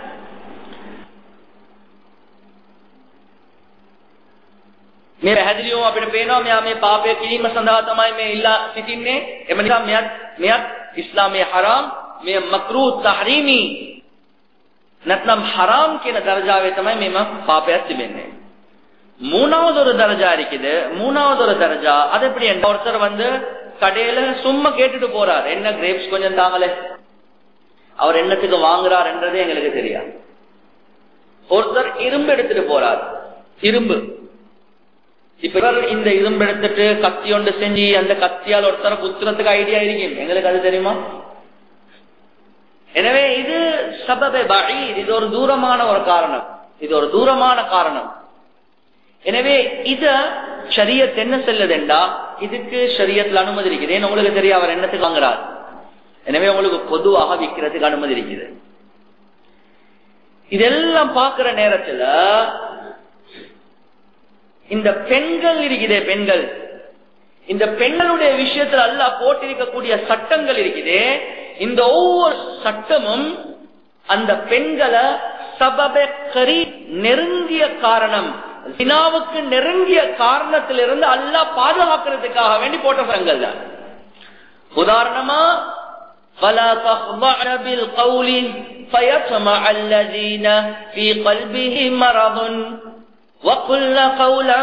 මේ පැහැදිලිවම අපිට පේනවා මෙයා මේ පාපය කිරීම සඳහා තමයි මේ ඉල්ලා සිටින්නේ. එම නිසා මෙයත් මෙයත් ඉස්ලාමයේ හරාම්, මේ මක්රූ තහරීමි නැත්නම් ஹராம் කියන දරජාවේ තමයි මේම පාපයක් තිබෙන්නේ. மூணாவது ஒரு தரஜா இருக்குது மூணாவது ஒரு தரஜா அது எப்படி ஒருத்தர் வந்து கடையில சும்மா கேட்டுட்டு போறார் என்ன கிரேப்ஸ் கொஞ்சம் தாங்களே அவர் என்னத்துக்கு வாங்குறார் என்றதே எங்களுக்கு தெரியாது ஒருத்தர் இரும்பு எடுத்துட்டு போறார் இரும்பு இப்ப இவர் இந்த இரும்பு எடுத்துட்டு கத்தி ஒன்று செஞ்சு அந்த கத்தியால் ஒருத்தரை குத்துறதுக்கு ஐடியா இருக்கீங்க எங்களுக்கு அது தெரியுமா எனவே இது சபபே பகி இது ஒரு தூரமான ஒரு காரணம் இது ஒரு தூரமான காரணம் எனவே இத ஷரியத் என்ன செல்லுதுண்டா இதுக்கு ஷரியத்துல அனுமதி இருக்குது ஏன்னு உங்களுக்கு தெரியும் அவர் என்னத்துக்கு வாங்குறார் எனவே உங்களுக்கு பொதுவாக விற்கிறதுக்கு அனுமதி இருக்குது இதெல்லாம் பார்க்கிற நேரத்துல இந்த பெண்கள் இருக்குதே பெண்கள் இந்த பெண்களுடைய விஷயத்துல அல்ல போட்டிருக்கக்கூடிய சட்டங்கள் இருக்குதே இந்த ஒவ்வொரு சட்டமும் அந்த பெண்களை சபபரி நெருங்கிய காரணம் வினாவுக்கு நெருங்கிய காரணத்திலிருந்து அல்லா பாதுகாக்கிறதுக்காக வேண்டி போட்ட சட்டங்கள் தான் உதாரணமா فلا تخضعن بالقول فيطمع الذين في قلبه مرض وقلن قولا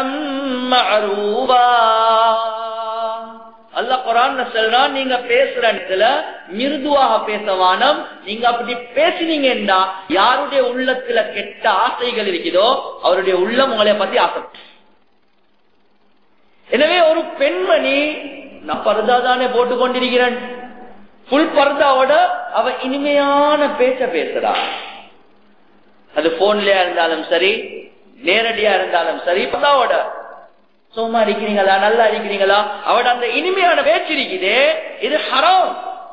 معروفا அல்ல குரான் சொல்றான் நீங்க பேசுற இடத்துல மிருதுவாக பேசவானம் நீங்க அப்படி பேசினீங்கன்னா யாருடைய உள்ளத்துல கெட்ட ஆசைகள் இருக்குதோ அவருடைய உள்ளம் உங்களை பத்தி ஆசை எனவே ஒரு பெண்மணி நான் பர்தா தானே போட்டு கொண்டிருக்கிறேன் புல் பர்தாவோட அவ இனிமையான பேச்ச பேசுறா அது போன்லயா இருந்தாலும் சரி நேரடியா இருந்தாலும் சரி பர்தாவோட சும்மா இருக்கிறீங்களா நல்லா இருக்கிறீங்களா அவட அந்த இனிமையான பேச்சு இருக்குதே இது ஹரம்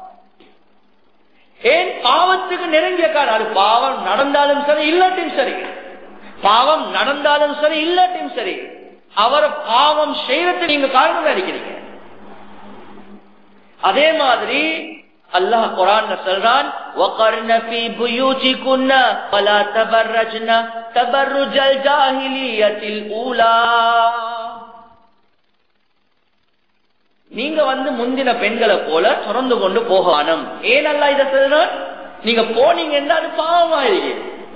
ஏன் பாவத்துக்கு நெருங்கிய காரணம் அது பாவம் நடந்தாலும் சரி இல்லாட்டியும் சரி பாவம் நடந்தாலும் சரி இல்லாட்டியும் சரி அவர் பாவம் செய்யறது நீங்க காரணம் இருக்கிறீங்க அதே மாதிரி அல்லாஹ் குரான் சொல்றான் وَقَرْنَ فِي بُيُوتِكُنَّ وَلَا تَبَرَّجْنَ تَبَرُّجَ الْجَاهِلِيَّةِ الْأُولَى நீங்க வந்து முந்தின பெண்களை போல தொடர்ந்து கொண்டு போகணும் ஏன் அல்ல இதை சொல்ற நீங்க போனீங்கன்னா அது பாவமாயிருக்கு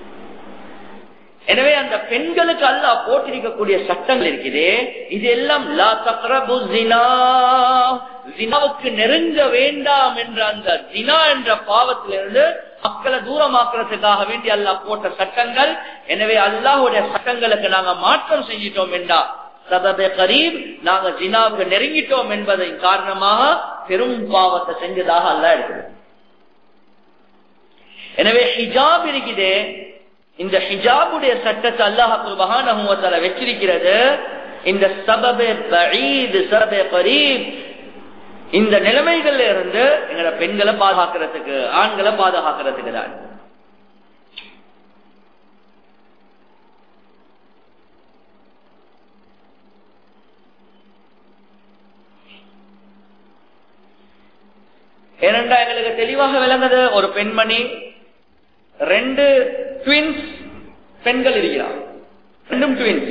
எனவே அந்த பெண்களுக்கு அல்ல போட்டிருக்கக்கூடிய சட்டங்கள் இருக்குது இது எல்லாம் லா தக்ரபு ஜினா ஜினாவுக்கு நெருங்க வேண்டாம் என்ற அந்த ஜினா என்ற பாவத்திலிருந்து மக்களை தூரமாக்குறதுக்காக வேண்டி அல்லாஹ் போட்ட சட்டங்கள் எனவே அல்லாஹுடைய சட்டங்களுக்கு நாங்க மாற்றம் செஞ்சிட்டோம் என்றா சதபே கரீப் நாங்க ஜினாவுக்கு நெருங்கிட்டோம் என்பதன் காரணமாக பெரும் பாவத்தை செஞ்சதாக அல்ல இருக்குது எனவே ஹிஜாப் இருக்குதே இந்த ஹிஜாபுடைய சட்டத்தை அல்லாஹால வச்சிருக்கிறது இந்த சபபே பஈத் சபபே கரீப் இந்த நிலைமைகள்ல இருந்து எங்களை பெண்களை பாதுகாக்கிறதுக்கு ஆண்களை பாதுகாக்கிறதுக்கு தான் ஏனென்றா எங்களுக்கு தெளிவாக விளங்குது ஒரு பெண்மணி ரெண்டு ட்வின்ஸ் பெண்கள் இருக்கிறார் ரெண்டும் ட்வின்ஸ்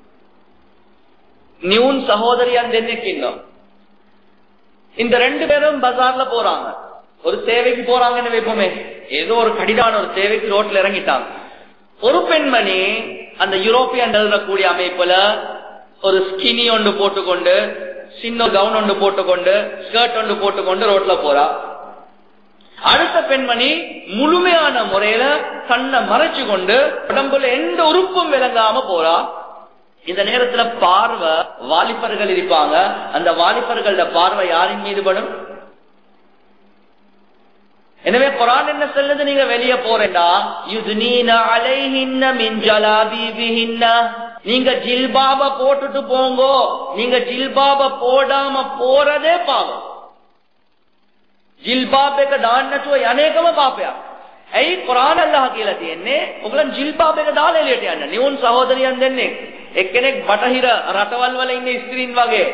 நியூன் சகோதரி அந்த எண்ணிக்கின்றோம் இந்த ரெண்டு பேரும் பஜார்ல போறாங்க ஒரு சேவைக்கு போறாங்கன்னு வைப்போமே ஏதோ ஒரு கடிதான ஒரு சேவைக்கு ரோட்ல இறங்கிட்டாங்க ஒரு பெண்மணி அந்த யூரோப்பியன் எழுதக்கூடிய அமைப்புல ஒரு ஸ்கினி ஒன்று போட்டுக்கொண்டு சின்ன கவுன் ஒன்று போட்டுக்கொண்டு ஸ்கர்ட் ஒன்று போட்டுக்கொண்டு ரோட்ல போறா அடுத்த பெண்மணி முழுமையான முறையில தன்னை மறைச்சு கொண்டு உடம்புல எந்த உறுப்பும் விளங்காம போறா இந்த நேரத்துல பார்வை வாலிபர்கள் இருப்பாங்க அந்த வாலிபர்களோட பார்வை யாரின் மீது படும் எனவே குரான் என்ன சொல்லுது நீங்க வெளியே போறேன்டா நீங்க ஜில்பாப போட்டுட்டு போங்கோ நீங்க ஜில்பாப போடாம போறதே பாவம் ජිල්බාබ් එක දාන්න නැතුව යන්නේකම පාපයක්. ඇයි කුරාන අල්ලාහ කියලා තියෙන්නේ? ඔයගලන් ජිල්බාබ් එක දාලා එළියට යන්න. නියුන් සහෝදරියන් දෙන්නේ එක්කෙනෙක් බටහිර රටවල් වල ඉන්න ස්ත්‍රීන් වගේ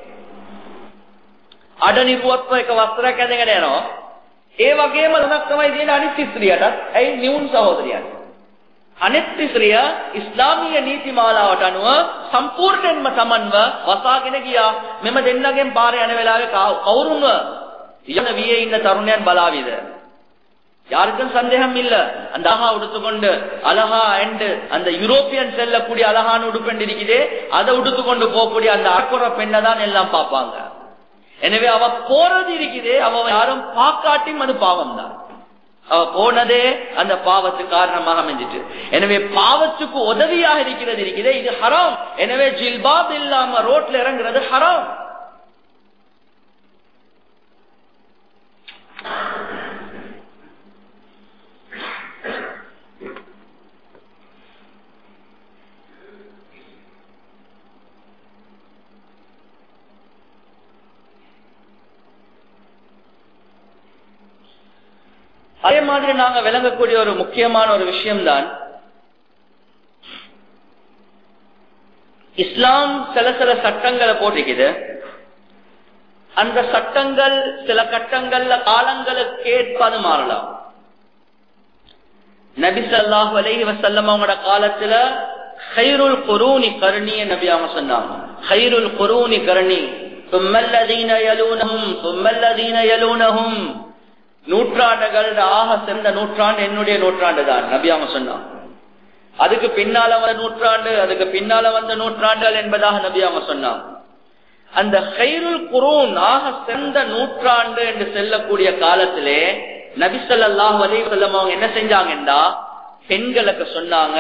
අඩ නිරුවත්ව එක වස්ත්‍රයක් ඇඳගෙන යනවා. ඒ වගේම ලොනක් තමයි තියෙන අනිත් ස්ත්‍රියටත්. ඇයි නියුන් සහෝදරියන්? අනිත් ස්ත්‍රිය ඉස්ලාමීය නීති මාලාවට අනුව සම්පූර්ණයෙන්ම සමන්ව වසාගෙන ගියා. මෙම දෙන්නගෙන් පාර යන වෙලාවේ කවුරුන්ව යන වියේ ඉන්න තරුණයන් බලාවිද யாருக்கும் சந்தேகம் இல்ல அந்த அழகா உடுத்துக்கொண்டு அழகா அண்ட் அந்த யூரோப்பியன் செல்லக்கூடிய அழகான உடுப்பெண்டு இருக்குதே அதை உடுத்துக்கொண்டு போகக்கூடிய அந்த அக்குற பெண்ணை தான் எல்லாம் பார்ப்பாங்க எனவே அவ போறது இருக்குதே அவ யாரும் பாக்காட்டியும் அது பாவம் தான் அவ போனதே அந்த பாவத்துக்கு காரணமாக அமைஞ்சிட்டு எனவே பாவத்துக்கு உதவியாக இருக்கிறது இருக்குதே இது ஹராம் எனவே ஜில்பாப் இல்லாம ரோட்ல இறங்குறது ஹராம் அதே மாதிரி நாங்க விளங்கக்கூடிய ஒரு முக்கியமான ஒரு விஷயம்தான் இஸ்லாம் சில சில சட்டங்களை போட்டிருக்குது அந்த சட்டங்கள் சில கட்டங்கள்ல காலங்களுக்கு ஏற்பது மாறலாம் நபி சல்லாஹ் அலஹி வசல்லம் அவங்களோட காலத்துல ஹைருல் குரூனி கருணிய நபி அவங்க சொன்னாங்க ஹைருல் குரூனி கருணி தும்மல்லதீன யலூனஹும் தும்மல்லதீன யலூனஹும் நூற்றாண்டுகள் ஆக சிறந்த நூற்றாண்டு என்னுடைய நூற்றாண்டு தான் நபி அவங்க சொன்னாங்க அதுக்கு பின்னால வந்த நூற்றாண்டு அதுக்கு பின்னால வந்த நூற்றாண்டுகள் என்பதாக நபி அவங்க சொன்னாங்க அந்த ஹைருல் குரூன் ஆக சிறந்த நூற்றாண்டு என்று செல்லக்கூடிய காலத்திலே நபிசல்லாஹ் அலி சொல்லம் அவங்க என்ன செஞ்சாங்கன்னா பெண்களுக்கு சொன்னாங்க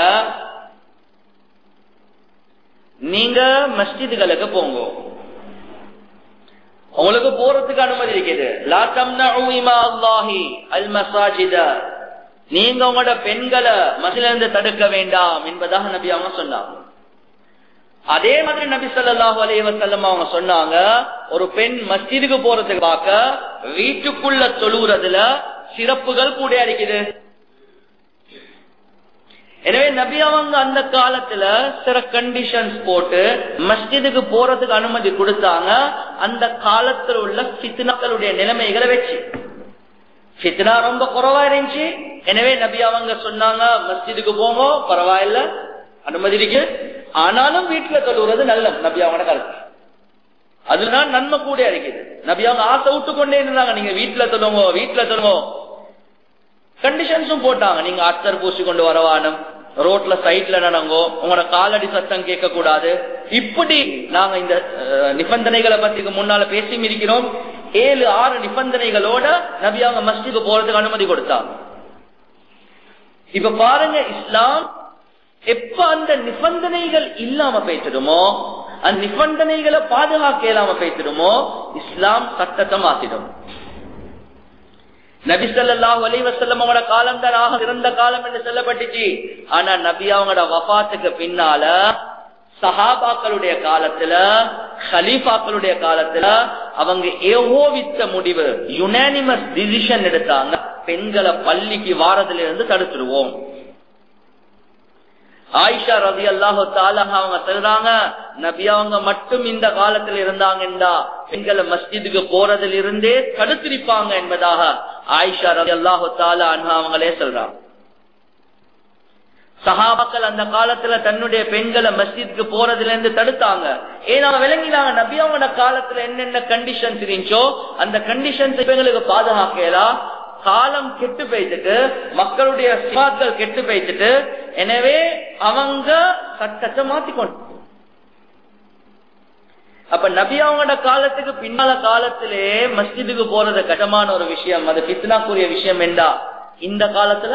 நீங்க மஸ்ஜிதுகளுக்கு போங்க உங்களுக்கு போறதுக்கு அனுமதி இருக்குது நீங்க உங்களோட பெண்களை மசிலிருந்து தடுக்க வேண்டாம் என்பதாக நபி அவங்க சொன்னாங்க அதே மாதிரி நபி சொல்லாஹு அலைவசல்லம் அவங்க சொன்னாங்க ஒரு பெண் மஸ்ஜிதுக்கு போறதுக்கு பார்க்க வீட்டுக்குள்ள தொழுறதுல சிறப்புகள் கூட இருக்குது எனவே நபி அவங்க அந்த காலத்துல சில கண்டிஷன்ஸ் போட்டு மஸ்ஜிதுக்கு போறதுக்கு அனுமதி கொடுத்தாங்க அந்த காலத்தில் உள்ள சித்னாக்களுடைய நிலைமைகளை வச்சு சித்னா ரொம்ப குறைவா இருந்துச்சு எனவே நபி அவங்க சொன்னாங்க மஸ்ஜிதுக்கு போங்க பரவாயில்ல அனுமதி இருக்கு ஆனாலும் வீட்டுல தொழுகிறது நல்ல நபி அவங்களோட கருத்து அதுதான் நன்மை கூட இருக்குது நபி அவங்க ஆசை விட்டு கொண்டே இருந்தாங்க நீங்க வீட்டுல தொழுங்க வீட்டுல தொழுங்க கண்டிஷன்ஸும் போட்டாங்க நீங்க அத்தர் பூசி கொண்டு வரவானும் ரோட்ல சைட்ல நடங்கோ உங்களோட காலடி சத்தம் கேட்க கூடாது இப்படி நாங்க இந்த நிபந்தனைகளை பத்தி முன்னால பேசி இருக்கிறோம் ஏழு ஆறு நிபந்தனைகளோட நபி அவங்க மஸ்ஜிது போறதுக்கு அனுமதி கொடுத்தாங்க இப்ப பாருங்க இஸ்லாம் எப்ப அந்த நிபந்தனைகள் இல்லாம பேசிடுமோ அந்த நிபந்தனைகளை பாதுகாக்க இல்லாம பேசிடுமோ இஸ்லாம் சட்டத்தை மாத்திடும் நபி சொல்லாஹ் அலிவசல்லம் அவங்களோட காலம் தான் ஆக சிறந்த காலம் என்று சொல்லப்பட்டுச்சு ஆனா நபி அவங்களோட வபாத்துக்கு பின்னால சஹாபாக்களுடைய காலத்துல ஹலீஃபாக்களுடைய காலத்துல அவங்க ஏகோவித்த முடிவு யுனானிமஸ் டிசிஷன் எடுத்தாங்க பெண்களை பள்ளிக்கு வாரதுல இருந்து தடுத்துடுவோம் ஆயிஷா ரவி அல்லாஹு தாலாக அவங்க சொல்றாங்க நபி அவங்க மட்டும் இந்த காலத்துல இருந்தாங்கண்டா பெண்களை மஸ்ஜிதுக்கு போறதில் இருந்தே தடுத்திருப்பாங்க என்பதாக ஆயிஷா ரவி அல்லாஹு தாலா அன்ஹா அவங்களே சொல்றாங்க சஹாபாக்கள் அந்த காலத்துல தன்னுடைய பெண்களை மஸ்ஜிதுக்கு போறதுல இருந்து தடுத்தாங்க ஏன்னா விளங்கினாங்க நபி அவங்களோட காலத்துல என்னென்ன கண்டிஷன்ஸ் இருந்துச்சோ அந்த கண்டிஷன்ஸ் பெண்களுக்கு பாதுகாக்கலாம் காலம் கெட்டு போயிட்டு மக்களுடைய சிவாக்கள் கெட்டு போயிட்டு எனவே அவங்க சட்டத்தை மாத்திக்கொண்டு அப்ப நபி அவங்களோட காலத்துக்கு பின்னால காலத்திலே மஸ்ஜிதுக்கு போறது கட்டமான ஒரு விஷயம் அது பித்னாக்குரிய விஷயம் என்றா இந்த காலத்துல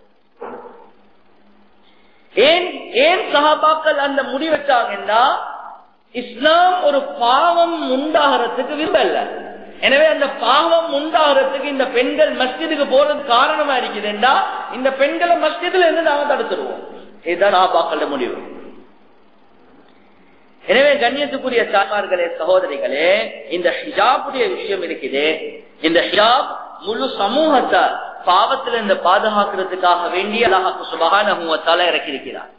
ஏன் ஏன் சகாபாக்கள் அந்த முடிவெட்டாங்கன்னா இஸ்லாம் ஒரு பாவம் உண்டாகிறதுக்கு விரும்பல எனவே அந்த பாவம் உண்டாகிறதுக்கு இந்த பெண்கள் மஸ்ஜிதுக்கு போறது காரணமா இருக்குதுண்டா இந்த பெண்களை மஸ்ஜிதுல இருந்து நாம தடுத்துருவோம் இதுதான் சகாபாக்களோட முடிவு எனவே கண்ணியத்துக்குரிய சாமார்களே சகோதரிகளே இந்த ஹிஜாபுடைய விஷயம் இருக்குது இந்த ஹிஜாப் முழு சமூகத்தை பாவத்துல இந்த பாதுகாக்கிறதுக்காக வேண்டிய அல்லாஹு சுபகான இறக்கியிருக்கிறார்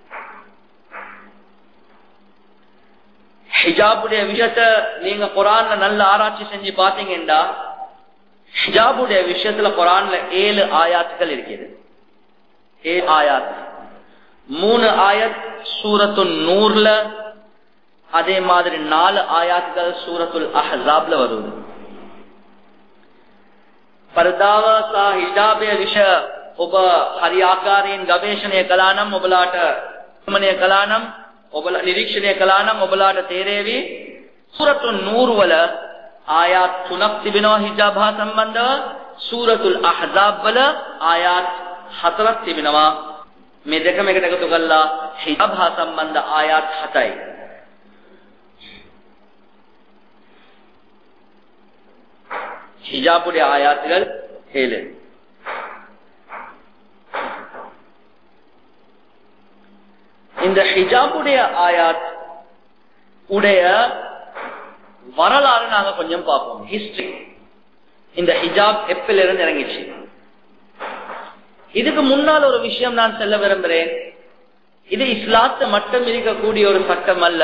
ஹிஜாபுடைய விஷயத்த நீங்க குரான்ல நல்ல ஆராய்ச்சி செஞ்சு பாத்தீங்கன்னா ஹிஜாபுடைய விஷயத்துல குரான்ல ஏழு ஆயாத்துகள் இருக்குது ஏழு ஆயாத் மூணு ஆயத் சூரத்து நூறுல அதே மாதிரி நாலு ஆயாத்துகள் சூரத்துல் அஹாப்ல வருவது පරදාව සහ හිජාබය විෂ ඔබ හරි ආකාරයෙන් ගවේෂණය කළා නම් ඔබලාට ගමනය කළා නම් ඔබලා නිරීක්ෂණය කළා නම් ඔබලාට තේරෙවි සූරතුන් නූර් වල ආයාත් තුනක් තිබෙනවා හිජාබ් හා සම්බන්ධව සූරතුල් අහ්සාබ් වල ආයාත් හතරක් තිබෙනවා මේ දෙකම එකට එකතු කළා හිජාබ් හා සම්බන්ධ ආයාත් හතයි ஹிஜாபுடைய ஆயாத்துகள் ஏழு இந்த ஹிஜாபுடைய ஆயாத் உடைய வரலாறு நாங்க கொஞ்சம் பார்ப்போம் ஹிஸ்டரி இந்த ஹிஜாப் எப்பில இருந்து இறங்கிச்சு இதுக்கு முன்னால் ஒரு விஷயம் நான் சொல்ல விரும்புகிறேன் இது இஸ்லாத்து மட்டும் இருக்கக்கூடிய ஒரு சட்டம் அல்ல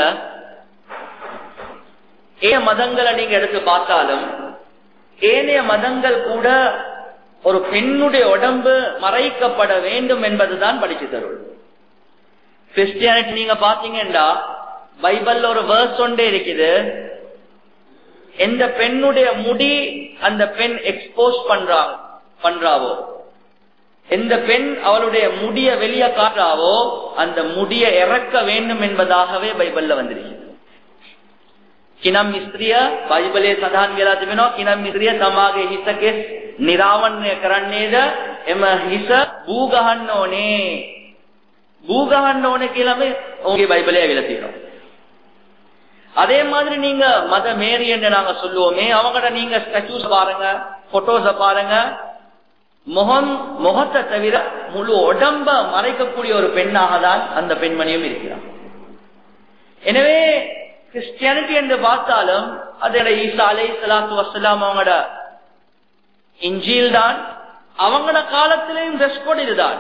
ஏன் மதங்களை நீங்க எடுத்து பார்த்தாலும் ஏனைய மதங்கள் கூட ஒரு பெண்ணுடைய உடம்பு மறைக்கப்பட வேண்டும் என்பதுதான் படிச்சு தருள் கிறிஸ்டியானிட்டி நீங்க பாத்தீங்கன்னா பைபிள்ல ஒரு வேர்ஸ் ஒன்றே இருக்குது எந்த பெண்ணுடைய முடி அந்த பெண் எக்ஸ்போஸ் பண்றாங்க பண்றாவோ எந்த பெண் அவளுடைய முடிய வெளியே காட்டுறாவோ அந்த முடிய இறக்க வேண்டும் என்பதாகவே பைபிள்ல வந்திருக்கிறது කිනම් මිස්ත්‍රිය බයිබලයේ සඳහන් වෙලා තිබෙනවා කිනම් මිස්ත්‍රිය තමාගේ හිස කෙස් නිරාවරණය කරන්නේද එම හිස බූ ගහන්න ඕනේ බූ ගහන්න ඕනේ කියලා මේ ඔහුගේ බයිබලයේ ඇවිල්ලා තියෙනවා அதே மாதிரி நீங்க மத மேரி என்று நாங்க சொல்லுவோமே அவங்கட நீங்க ஸ்டாச்சூஸ் பாருங்க போட்டோஸ பாருங்க முகம் முகத்தை தவிர முழு உடம்ப மறைக்கக்கூடிய ஒரு பெண்ணாக தான் அந்த பெண்மணியும் இருக்கிறார் எனவே கிறிஸ்டியானிட்டி என்று பார்த்தாலும் அதோட ஈசா அலை சலாத்து வசலாம் அவங்களோட இஞ்சியில் தான் அவங்களோட காலத்திலேயும் ட்ரெஸ் கோட் இதுதான்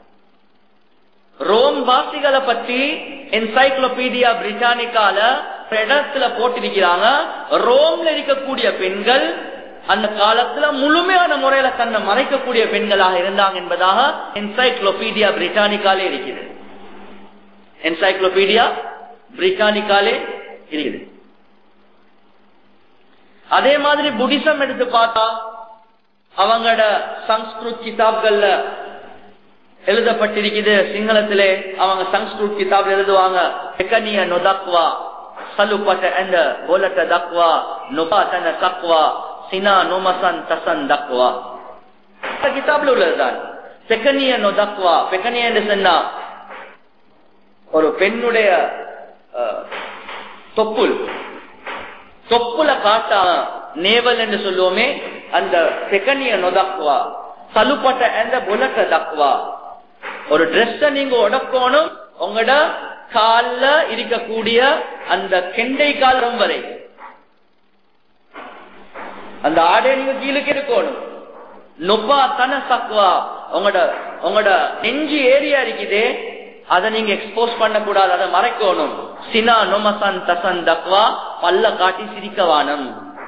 ரோம் வாசிகளை பத்தி என்சைக்ளோபீடியா பிரிட்டானிக்கால இடத்துல போட்டிருக்கிறாங்க ரோம்ல இருக்கக்கூடிய பெண்கள் அந்த காலத்துல முழுமையான முறையில தன்னை மறைக்கக்கூடிய பெண்களாக இருந்தாங்க என்பதாக என்சைக்ளோபீடியா பிரிட்டானிக்காலே இருக்குது என்சைக்ளோபீடியா பிரிட்டானிக்காலே இருக்குது அதே மாதிரி புடிசம் எடுத்து பார்த்தா அவங்களோட சம்ஸ்கிருத் கிதாப்கள்ல எழுதப்பட்டிருக்குது சிங்களத்திலே அவங்க சம்ஸ்கிருத் கிதாப் எழுதுவாங்க எக்கனிய நொதக்வா சலுப்பட்ட அந்த போலட்ட தக்வா நுபாத்தன தக்வா சினா நுமசன் தசன் தக்வா கிதாப்ல உள்ளதுதான் பெக்கனிய நொதக்வா பெக்கனிய என்று சொன்னா ஒரு பெண்ணுடைய தொப்புள் தொப்புல காட்டா நேவல் என்று சொல்லுவோமே அந்த செகனிய நொதக்குவா சலுப்பட்ட அந்த புலட்ட தக்குவா ஒரு ட்ரெஸ் நீங்க உடக்கணும் உங்களோட கால்ல இருக்கக்கூடிய அந்த கெண்டை காலம் வரை அந்த ஆடை நீங்க கீழுக்கு இருக்கணும் நொப்பா தன சக்குவா உங்களோட உங்களோட நெஞ்சு ஏரியா இருக்குதே அதை நீங்க எக்ஸ்போஸ் பண்ண கூடாது அதை மறைக்கணும் சினா நொமசன் தசன் தக்வா பல்ல காட்டி சிரிக்கவானம்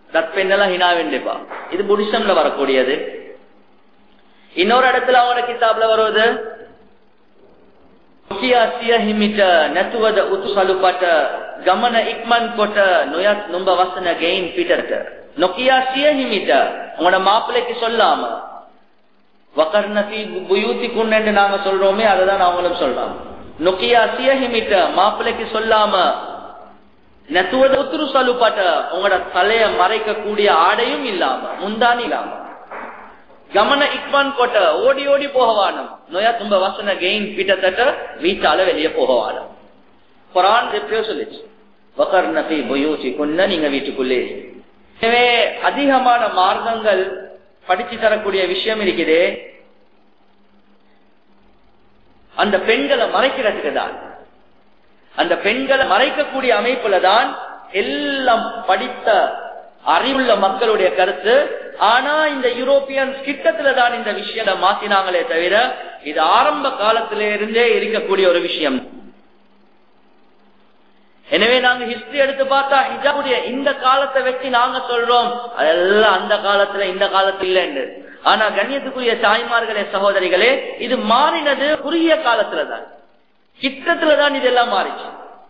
தற்பெண்ணெல்லாம் ஹினா வேண்டிப்பா இது புடிசம்ல வரக்கூடியது இன்னொரு இடத்துல அவங்களோட கிதாப்ல வருவது හිමිට නැතුවද උතු සලුපට ගමන ඉක්මන් කොට නොයත් නුඹ වසන ගෙයින් පිටට නොකියා සිය හිමිට உங்களோட மாப்பிள்ளைக்கு சொல்லாம வக்கர்ணபி புயூத்திக்குன் என்று நாங்க சொல்றோமே அதுதான் அவங்களும் சொல்றாங்க நொக்கியா சிய ஹிமிட்ட மாப்பிள்ளைக்கு சொல்லாம நெத்துவது உத்துரு சலுப்பாட்ட உங்களோட தலைய மறைக்க கூடிய ஆடையும் இல்லாம முந்தானி இல்லாம கமன இக்மான் கோட்ட ஓடி ஓடி போகவானம் நோயா தும்ப வசன கெயின் பிட்டத்தட்ட வீட்டால வெளியே போகவானம் குரான் எப்பயோ சொல்லிச்சு வக்கர் நபி பொயோசி கொன்ன நீங்க வீட்டுக்குள்ளே எனவே அதிகமான மார்க்கங்கள் படிச்சு தரக்கூடிய விஷயம் இருக்குது அந்த பெண்களை மறைக்கிறதுக்கு தான் அந்த பெண்களை மறைக்கக்கூடிய அமைப்புல தான் எல்லாம் படித்த அறிவுள்ள மக்களுடைய கருத்து ஆனா இந்த யூரோப்பியன் கிட்டத்துல தான் இந்த விஷயத்தை மாத்தினாங்களே தவிர இது ஆரம்ப காலத்தில இருந்தே இருக்கக்கூடிய ஒரு விஷயம் எனவே நாங்க ஹிஸ்டரி எடுத்து பார்த்தா ஹிஜாபுடைய இந்த காலத்தை வச்சு நாங்க சொல்றோம் அதெல்லாம் அந்த காலத்துல இந்த காலத்துல இல்லைன்னு ஆனா கண்ணியத்துக்குரிய தாய்மார்களே சகோதரிகளே இது மாறினது குறுகிய காலத்துலதான் கிட்டத்துலதான் இதெல்லாம் மாறிச்சு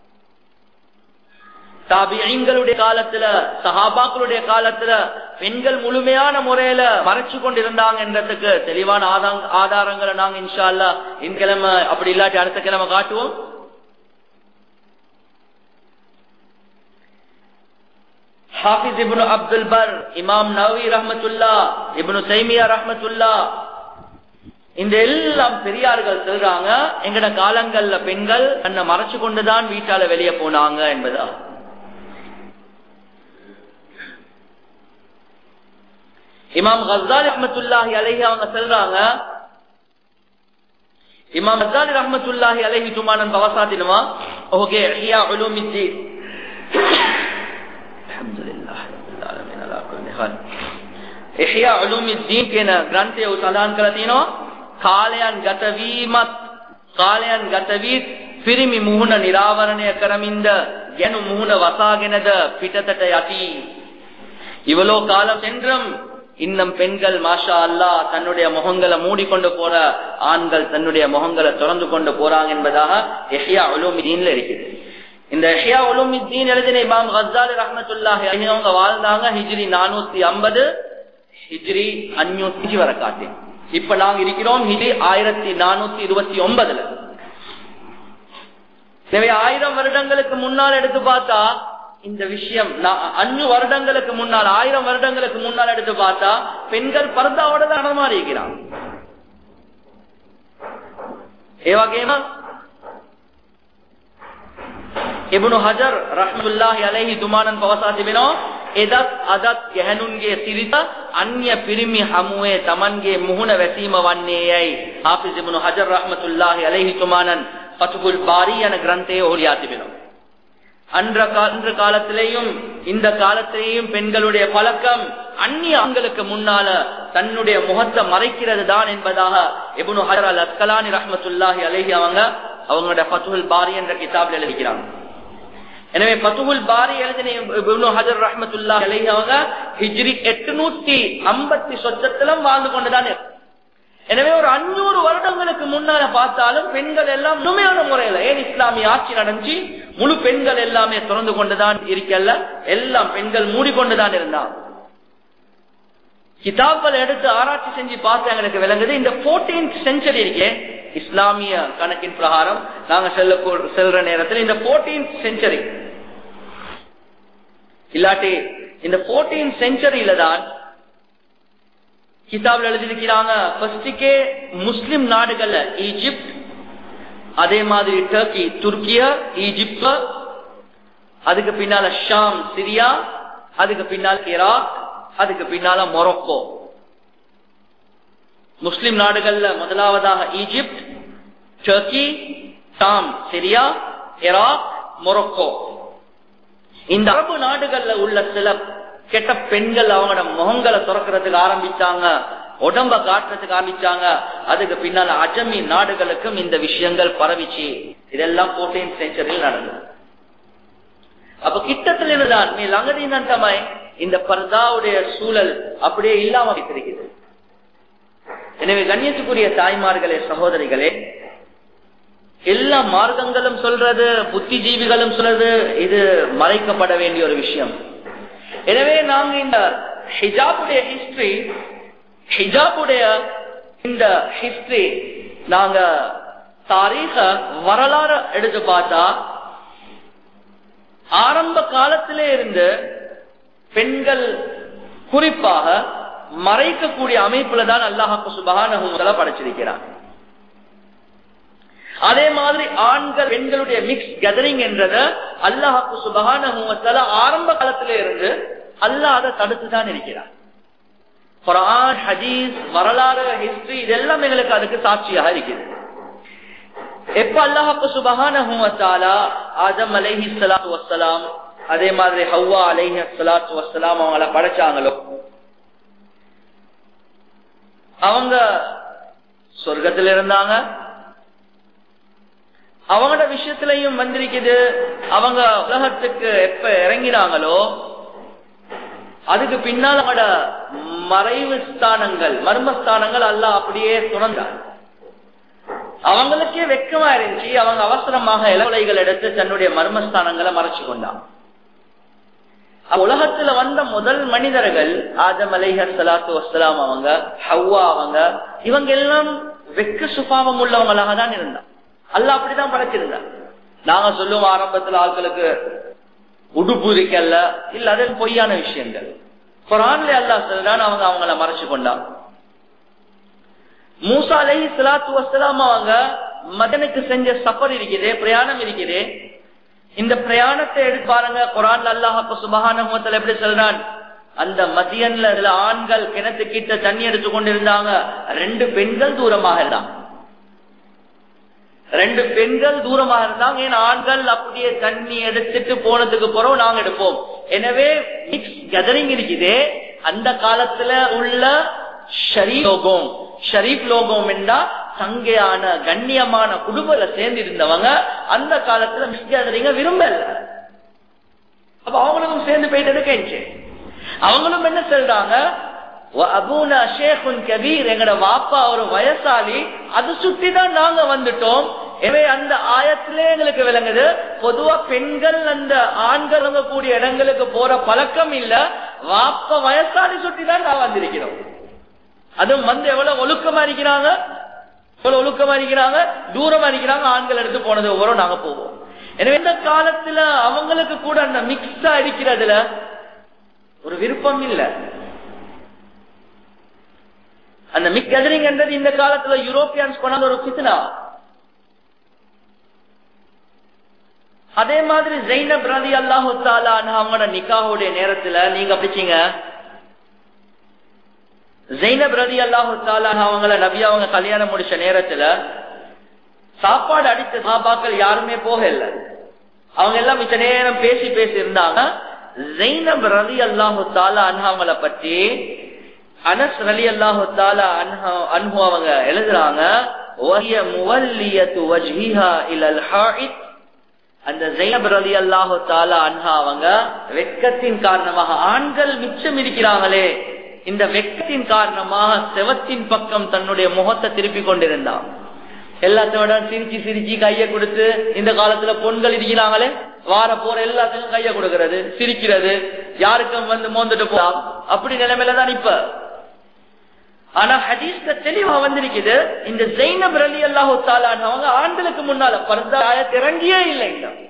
தாபியங்களுடைய காலத்துல சஹாபாக்களுடைய காலத்துல பெண்கள் முழுமையான முறையில மறைச்சு கொண்டிருந்தாங்கன்றதுக்கு தெளிவான ஆதாரங்களை நாங்க இன்ஷா அல்லா இன்கிழமை அப்படி இல்லாட்டி அடுத்த கிழமை காட்டுவோம் ஹாஃபிஸ் இப்னு அப்துல் பர் இமாம் நவி ரஹமத்துல்லா இப்னு தைமியா ரஹமத்துல்லா இந்த எல்லாம் பெரியார்கள் சொல்றாங்க எங்கட காலங்கள்ல பெண்கள் தன்னை மறைச்சு கொண்டுதான் வீட்டால வெளியே போனாங்க என்பதா இமாம் ஹசாலி ரஹமத்துல்லாஹி அலஹி அவங்க சொல்றாங்க இமாம் ஹசாலி ரஹமத்துல்லாஹி அலஹி துமானன் பவசாத்தினுமா ஓகே ஹியா உலூமித்தி அல்ஹம்துலில்லாஹ் ரப்பில் ஆலமீன் அலா குல்லி ஹால் ඉහියා උලුමුද්දීන් කියන ග්‍රන්ථය උසඳහන් කරලා තිනවා කාලයන් ගත වීමත් කාලයන් ගත වී පිරිමි මුහුණ නිරාවරණය කරමින්ද ගැනු මුහුණ වසාගෙනද පිටතට යති இவ்வளோ காலம் சென்றும் இன்னும் பெண்கள் மாஷா அல்லா தன்னுடைய முகங்களை மூடிக்கொண்டு போற ஆண்கள் தன்னுடைய முகங்களை திறந்து கொண்டு போறாங்க என்பதாக எஹியா உலூமிதீன்ல இருக்குது இந்த எஹியா உலூமிதீன் எழுதின இமாம் ஹசாலி ரஹமத்துல்லாஹி அவங்க வாழ்ந்தாங்க ஹிஜ்ரி நானூத்தி ஐம்பது ஹிஜ்ரி அஞ்சூத்தி வர காட்டி இப்ப நாங்க இருக்கிறோம் ஹிஜ்ரி ஆயிரத்தி நானூத்தி இருபத்தி ஒன்பதுல எனவே ஆயிரம் வருடங்களுக்கு முன்னால் எடுத்து பார்த்தா இந்த விஷயம் அஞ்சு வருடங்களுக்கு முன்னால் ஆயிரம் வருடங்களுக்கு முன்னால் எடுத்து பார்த்தா பெண்கள் பர்தாவோட தான் நடமாறி இருக்கிறாங்க ஏவாகேமா ඉබ්නු හජර් රහ්මතුල්ලාහි අලයිහි දුමානන් පවසා තිබෙනවා එදත් අදත් ගැහණුන්ගේ සිරිත අන්‍ය පිරිමි හමුවේ Tamanගේ මුහුණ වැසීම වන්නේ යයි හාෆිස් ඉබ්නු හජර් රහ්මතුල්ලාහි අලයිහි துமானன் ஃபத்ஹுல் பாரி என கிரந்தையை ஓடியா திபினோம் அன்ற அன்று காலத்திலேயும் இந்த காலத்திலேயும் பெண்களுடைய பழக்கம் அந்நிய ஆண்களுக்கு முன்னால தன்னுடைய முகத்தை மறைக்கிறது தான் என்பதாக எபுனு ஹஜர் அல் அஸ்கலானி ரஹமத்துல்லாஹி அலஹி அவங்க அவங்களுடைய ஃபத்துல் பாரி என்ற கிதாபில் எழுதிக்கிறாங்க எனவே பத்துகுல் பாரி எழுதின ஹஜர் ரஹமத்துல்லா அலஹி அவங்க ஹிஜ்ரி எட்டுநூத்தி ஐம்பத்தி சொச்சத்திலும் வாழ்ந்து கொண்டுதான் எனவே ஒரு அஞ்சூறு வருடங்களுக்கு முன்னால பார்த்தாலும் பெண்கள் எல்லாம் முழுமையான முறையில ஏன் இஸ்லாமிய ஆட்சி நடந்துச்சு முழு பெண்கள் எல்லாமே திறந்து கொண்டுதான் இருக்கல எல்லாம் பெண்கள் மூடிக்கொண்டுதான் இருந்தாங்க கிதாப்கள் எடுத்து ஆராய்ச்சி செஞ்சு பார்த்து எங்களுக்கு விளங்குது இந்த போர்டீன்த் செஞ்சுரி இருக்கே இஸ்லாமிய கணக்கின் பிரகாரம் நாங்க செல்ல செல்ற நேரத்தில் இந்த போர்டீன்த் செஞ்சுரி இல்லாட்டி இந்த போர்டீன் செஞ்சுரியில தான் கிதாப்ல எழுதியிருக்கிறாங்க ஃபர்ஸ்டுக்கே முஸ்லிம் நாடுகள்ல ஈஜிப்ட் அதே மாதிரி டர்க்கி துர்க்கிய ஈஜிப்ட் அதுக்கு பின்னால ஷாம் சிரியா அதுக்கு பின்னால் ஈராக் அதுக்கு பின்னால மொரோக்கோ முஸ்லிம் நாடுகள்ல முதலாவதாக Egypt Turkey Sham Syria Iraq Morocco இந்த அரபு நாடுகள்ல உள்ள சில கெட்ட பெண்கள் அவங்களோட முகங்களை துறக்கிறதுக்கு ஆரம்பிச்சாங்க உடம்ப காட்டுறதுக்கு ஆரம்பிச்சாங்க அதுக்கு பின்னால அஜமி நாடுகளுக்கும் இந்த விஷயங்கள் பரவிச்சு இதெல்லாம் போர்டீன் செஞ்சுரியில் நடந்தது அப்ப கிட்டத்தில் இருந்துதான் நீ லங்கதீனன் தமாய் இந்த பர்தாவுடைய சூழல் அப்படியே இல்லாம இருக்கிறது எனவே கண்ணியத்துக்குரிய தாய்மார்களே சகோதரிகளே எல்லா மார்க்கங்களும் சொல்றது புத்திஜீவிகளும் சொல்றது இது மறைக்கப்பட வேண்டிய ஒரு விஷயம் எனவே நாங்க இந்த ஹிஜாபுடைய ஹிஸ்டரி ஹிஜாபுடைய இந்த ஹிஸ்டரி நாங்க தாரீக வரலாறு எடுத்து பார்த்தா ஆரம்ப காலத்திலே இருந்து பெண்கள் குறிப்பாக மறைக்கக்கூடிய அமைப்புல தான் அல்லாஹாக்கு சுபகான படைச்சிருக்கிறார் அதே மாதிரி ஆண்கள் பெண்களுடைய மிக்ஸ் கெதரிங் என்றத அல்லாஹாக்கு சுபகான ஆரம்ப காலத்திலே இருந்து அல்லாஹ் அதை தடுத்துதான் இருக்கிறார் குரான் ஹதீஸ் வரலாறு ஹிஸ்டரி இதெல்லாம் எங்களுக்கு அதுக்கு சாட்சியாக இருக்குது எப்ப அல்லாஹாக்கு சுபகான ஆதம் அலைஹி சலாத்து வசலாம் அதே மாதிரி ஹவ்வா அலைஹி சலாத்து வசலாம் அவங்கள படைச்சாங்களோ அவங்க சொர்க்கத்தில் இருந்தாங்க அவங்களோட விஷயத்திலையும் வந்திருக்குது அவங்க உலகத்துக்கு எப்ப இறங்கினாங்களோ அதுக்கு பின்னால் அவங்களோட மறைவு ஸ்தானங்கள் மர்மஸ்தானங்கள் அல்ல அப்படியே துறந்தார் அவங்களுக்கே வெக்கமா இருந்துச்சு அவங்க அவசரமாக இளவலைகள் எடுத்து தன்னுடைய மர்மஸ்தானங்களை மறைச்சு கொண்டான் உலகத்துல வந்த முதல் மனிதர்கள் ஆதம் அலைஹர் சலாத்து வசலாம் அவங்க ஹவ்வா அவங்க இவங்க எல்லாம் வெக்க சுபாவம் உள்ளவங்களாக தான் இருந்தான் அல்ல அப்படிதான் படைச்சிருந்தார் நாங்க சொல்லுவோம் ஆரம்பத்துல ஆட்களுக்கு உடுப்பு இருக்கல்ல இல்ல அது பொய்யான விஷயங்கள் குரான்ல அல்லா சொல்றான் அவங்க அவங்கள மறைச்சு கொண்டான் மூசா அலஹி சலாத்து வசலாம் அவங்க மதனுக்கு செஞ்ச சஃபர் இருக்குது பிரயாணம் இருக்குது இந்த பிரயாணத்தை எடுத்து பாருங்க குரான் அல்லாஹ் சுபகான எப்படி சொல்றான் அந்த மதியன்ல இதுல ஆண்கள் கிணத்து கிட்ட தண்ணி எடுத்து கொண்டிருந்தாங்க ரெண்டு பெண்கள் தூரமாக இருந்தாங்க ரெண்டு பெண்கள் தூரமாக இருந்தாங்க ஏன்னா ஆண்கள் அப்படியே தண்ணி எடுத்துட்டு போனதுக்கு பிறகு நாங்க எடுப்போம் எனவே மிக்ஸ் கெதரிங் இருக்குது அந்த காலத்துல உள்ள ஷரீப் லோகம் ஷரீப் லோகம் என்றா சங்கையான கண்ணியமான குடும்பல சேர்ந்து இருந்தவங்க அந்த காலத்துல மிக்ஸ் கெதரிங்க விரும்பல அப்ப அவங்களும் சேர்ந்து போயிட்டு எடுக்க அவங்களும் என்ன சொல்றாங்க அபூனா ஷேகுன் கபீர் எங்கட வாப்பா ஒரு வயசாளி அது சுத்தி தான் நாங்க வந்துட்டோம் எனவே அந்த ஆயத்திலே எங்களுக்கு விளங்குது பொதுவா பெண்கள் அந்த ஆண்கள் கூடிய இடங்களுக்கு போற பழக்கம் இல்ல வாப்ப வயசாளி சுத்தி தான் நான் வந்திருக்கிறோம் அதுவும் வந்து எவ்வளவு ஒழுக்கமா இருக்கிறாங்க எவ்வளவு ஒழுக்கமா இருக்கிறாங்க தூரமா இருக்கிறாங்க ஆண்கள் எடுத்து போனது ஒவ்வொரு நாங்க போவோம் எனவே இந்த காலத்துல அவங்களுக்கு கூட அந்த மிக்ஸா இருக்கிறதுல ஒரு விருப்பம் இல்லை அந்த மிக் கெதரிங் என்றது இந்த காலத்துல யூரோப்பியன்ஸ் கொண்டாந்து ஒரு பித்னா அதே மாதிரி ஜெயினப் ரதி அல்லாஹு அவங்களோட நிக்காவுடைய நேரத்துல நீங்க பிடிச்சீங்க ஜெயினப் ரதி அல்லாஹு அவங்கள நபி அவங்க கல்யாணம் முடிச்ச நேரத்துல சாப்பாடு அடித்த சாபாக்கள் யாருமே போக இல்லை அவங்க எல்லாம் மிச்ச நேரம் பேசி பேசி இருந்தாங்க ஜெயினப் ரதி அல்லாஹு தாலா அவங்கள பற்றி அனஸ் அலி அல்லாஹு தாலா அன்ஹு அவங்க எழுதுறாங்க அந்த ஜெயப் ரலி அல்லாஹு தாலா அன்ஹா அவங்க வெக்கத்தின் காரணமாக ஆண்கள் மிச்சம் இருக்கிறாங்களே இந்த வெக்கத்தின் காரணமாக செவத்தின் பக்கம் தன்னுடைய முகத்தை திருப்பி கொண்டிருந்தான் எல்லாத்தோட சிரிச்சு சிரிச்சு கைய கொடுத்து இந்த காலத்துல பொண்கள் இருக்கிறாங்களே வார போற எல்லாத்துக்கும் கைய கொடுக்கறது சிரிக்கிறது யாருக்கும் வந்து மோந்துட்டு போலாம் அப்படி நிலைமையில தான் இப்ப ஆனா ஹதீஸ்ல தெளிவா வந்திருக்குது இந்த ஜெயினப் ரலி அல்லாஹு அவங்க ஆண்களுக்கு முன்னால பர்தா ஆயத் இறங்கியே இல்லை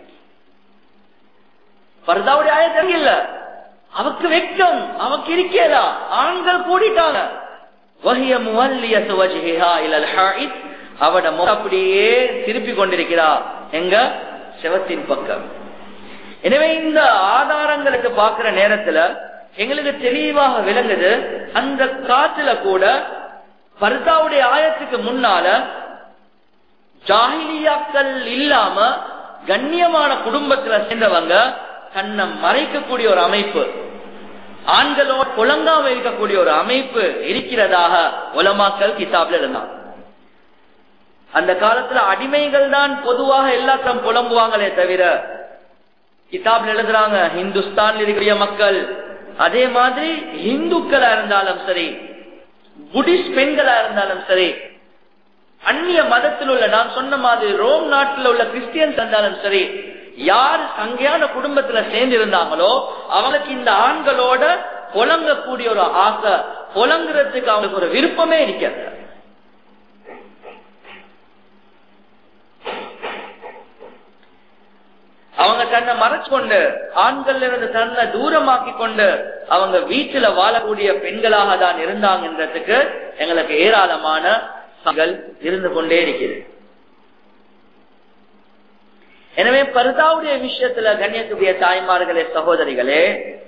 பர்தாவுடைய ஆயத் இறங்கி இல்ல அவக்கு வெக்கம் அவக்கு இருக்கேதா ஆண்கள் கூடிட்டாங்க வகிய முவல்லிய சுவஜிஹா இலல் ஹாயித் அவட முகம் அப்படியே திருப்பி கொண்டிருக்கிறா எங்க செவத்தின் பக்கம் எனவே இந்த ஆதாரங்களுக்கு பாக்குற நேரத்துல எங்களுக்கு தெளிவாக விளங்குது அந்த காத்துல கூட பர்தாவுடைய ஆயத்துக்கு முன்னால ஜாகிலியாக்கள் இல்லாம கண்ணியமான குடும்பத்துல சேர்ந்தவங்க தன்னை மறைக்கக்கூடிய ஒரு அமைப்பு ஆண்களோட புலங்காம இருக்கக்கூடிய ஒரு அமைப்பு இருக்கிறதாக உலமாக்கல் கிதாப்ல இருந்தாங்க அந்த காலத்துல அடிமைகள் தான் பொதுவாக எல்லாத்தையும் புலம்புவாங்களே தவிர கிதாப்ல எழுதுறாங்க ஹிந்துஸ்தான்ல இருக்கிற மக்கள் அதே மாதிரி இந்துக்களா இருந்தாலும் சரி புடிஸ்ட் பெண்களா இருந்தாலும் சரி அந்நிய மதத்தில் உள்ள நான் சொன்ன மாதிரி ரோம் நாட்டில் உள்ள கிறிஸ்டியன்ஸ் இருந்தாலும் சரி யார் சங்கையான குடும்பத்துல சேர்ந்து இருந்தாங்களோ அவங்களுக்கு இந்த ஆண்களோட புலங்கக்கூடிய ஒரு ஆசை புலங்குறதுக்கு அவங்களுக்கு ஒரு விருப்பமே இருக்கிறது அவங்க தன்னை மறைச்சு கொண்டு ஆண்கள் இருந்து தன்னை தூரமாக்கி கொண்டு அவங்க வீட்டுல வாழக்கூடிய பெண்களாக தான் இருந்தாங்கன்றதுக்கு எங்களுக்கு ஏராளமான இருந்து கொண்டே இருக்கிறது எனவே பர்தாவுடைய விஷயத்துல கண்ணியத்துடைய தாய்மார்களே சகோதரிகளே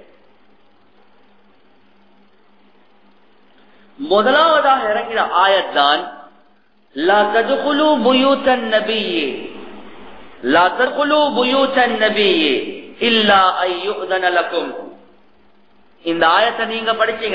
முதலாவதாக இறங்கின ஆயத்தான் லா ததுகுலு புயூத்தன் நபியே லா ததுகுலு புயூத்தன் நபியே இல்லா ஐயுதன லக்கும் இந்த ஆயத்தை நீங்க படிச்சீங்க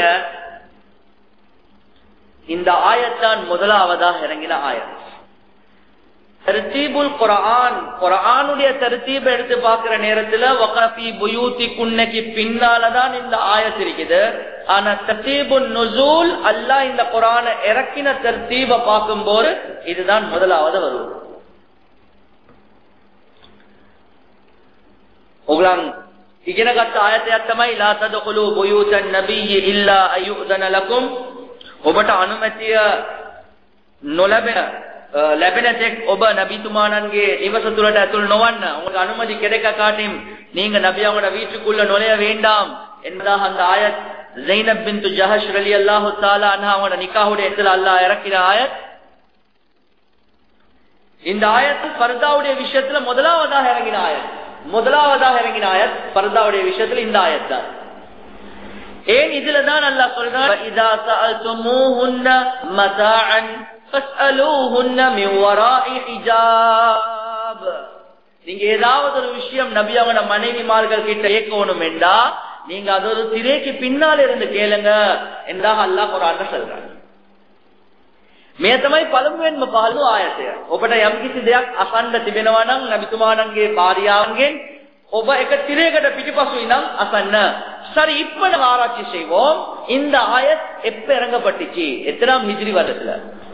இந்த ஆயத்தான் முதலாவதாக இறங்கின ஆயத் தருத்தீபுல் குரான் குரானுடைய தருத்தீபை எடுத்து பார்க்கிற நேரத்துல வகபி புயூத்தி குன்னைக்கு பின்னாலதான் இந்த ஆயத் இருக்குது ஆனா தர்த்தீபு நுசூல் அல்லா இந்த குரான இறக்கின தர்த்தீப பார்க்கும் போது இதுதான் முதலாவது வருவது ඔගලන් ඉගෙන ගත්ත ආයතයක් තමයි ලා තදඛලු බුයුතන් නබිය්‍ය ඉල්ලා අයුදන ලකුම් ඔබට අනුමැතිය නොලැබෙන ලැබෙන තෙක් ඔබ நபிතුමාණන්ගේ නිවස තුළට ඇතුල් නොවන්න உங்களுக்கு அனுமதி கிடைக்க காட்டியும் நீங்க நபி அவங்களோட வீட்டுக்குள்ள நுழைய வேண்டாம் என்பதாக அந்த ஆயத் ஜெய்னப் பின் ஜஹஷ் ரலி அல்லாஹு தாலா அண்ணா அவங்களோட நிக்காவுடைய இடத்துல அல்லாஹ் இறக்கிற ஆயத் இந்த ஆயத்து பர்தாவுடைய விஷயத்துல முதலாவதாக இறங்கின ஆயத் முதலாவதாக இறங்கின ஆயத் பர்தாவுடைய விஷயத்துல இந்த ஆயத் தான் ஏன் இதுல தான் அல்லாஹ் சொல்றான் இதா சஅல்துமூஹுன்ன மதாஅன் ஃபஸ்அலூஹுன்ன மின் வராஇ ஹிஜாப் நீங்க ஏதாவது ஒரு விஷயம் நபி அவங்க மனைவிமார்கள் கிட்ட கேட்கணும் என்றா நீங்க அது ஒரு திரைக்கு பின்னால் இருந்து கேளுங்க என்றாக அல்லாஹ் குரான் சொல்றாங்க මේ තමයි පළමුවෙන්ම පහළ ආයතය. ඔබට යම්කිසි දෙයක් අසන්න තිබෙනවා නම් නබිතුමාණන්ගේ භාර්යාවන්ගෙන් ඔබ එක திரைයකට පිටිපසු ඉඳන් අසන්න. சரி இப்ப நம்ம ஆராய்ச்சி செய்வோம் இந்த ஆயத் எப்ப இறங்கப்பட்டுச்சு எத்தனாம் ஹிஜ்ரி வருடத்துல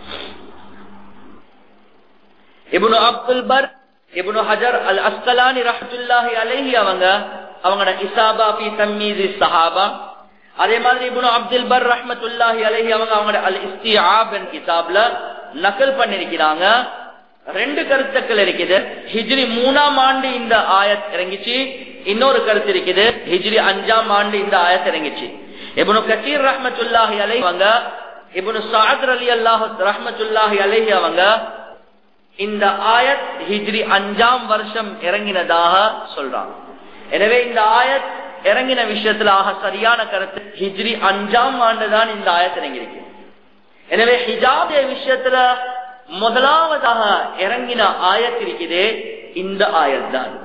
Ibn Abdul Barr Ibn Hajar al Asqalani ரஹ்மத்துல்லாஹி அலைஹி அவங்க அவங்களோட இசாபா பி தம்மீதி சஹாபா அதே மாதிரி இப்னு அப்துல் பர் ரஹ்மத்துல்லாஹி அலைஹி அவங்க அவங்களோட அல் இஸ்திஆப் என் கிதாப்ல நக்கல் பண்ணிருக்கிறாங்க ரெண்டு கருத்துக்கள் இருக்குது ஹிஜ்ரி மூணாம் ஆண்டு இந்த ஆயத் இறங்கிச்சு இன்னொரு கருத்து இருக்குது ஹிஜ்ரி அஞ்சாம் ஆண்டு இந்த ஆயத் இறங்கிச்சு இப்னு கசீர் ரஹ்மத்துல்லாஹி அலைஹி அவங்க இப்னு சாத் அலி அல்லாஹ் ரஹ்மத்துல்லாஹி அலைஹி அவங்க இந்த ஆயத் ஹிஜ்ரி அஞ்சாம் வருஷம் இறங்கினதாக சொல்றாங்க எனவே இந்த ஆயத் இறங்கின விஷயத்துல ஆக சரியான கருத்து ஹிஜ்ரி அஞ்சாம் ஆண்டு தான் இந்த ஆயத் இறங்கியிருக்கு எனவே ஹிஜாபே விஷயத்துல முதலாவதாக இறங்கின ஆயத் இருக்குதே இந்த ஆயத் தான்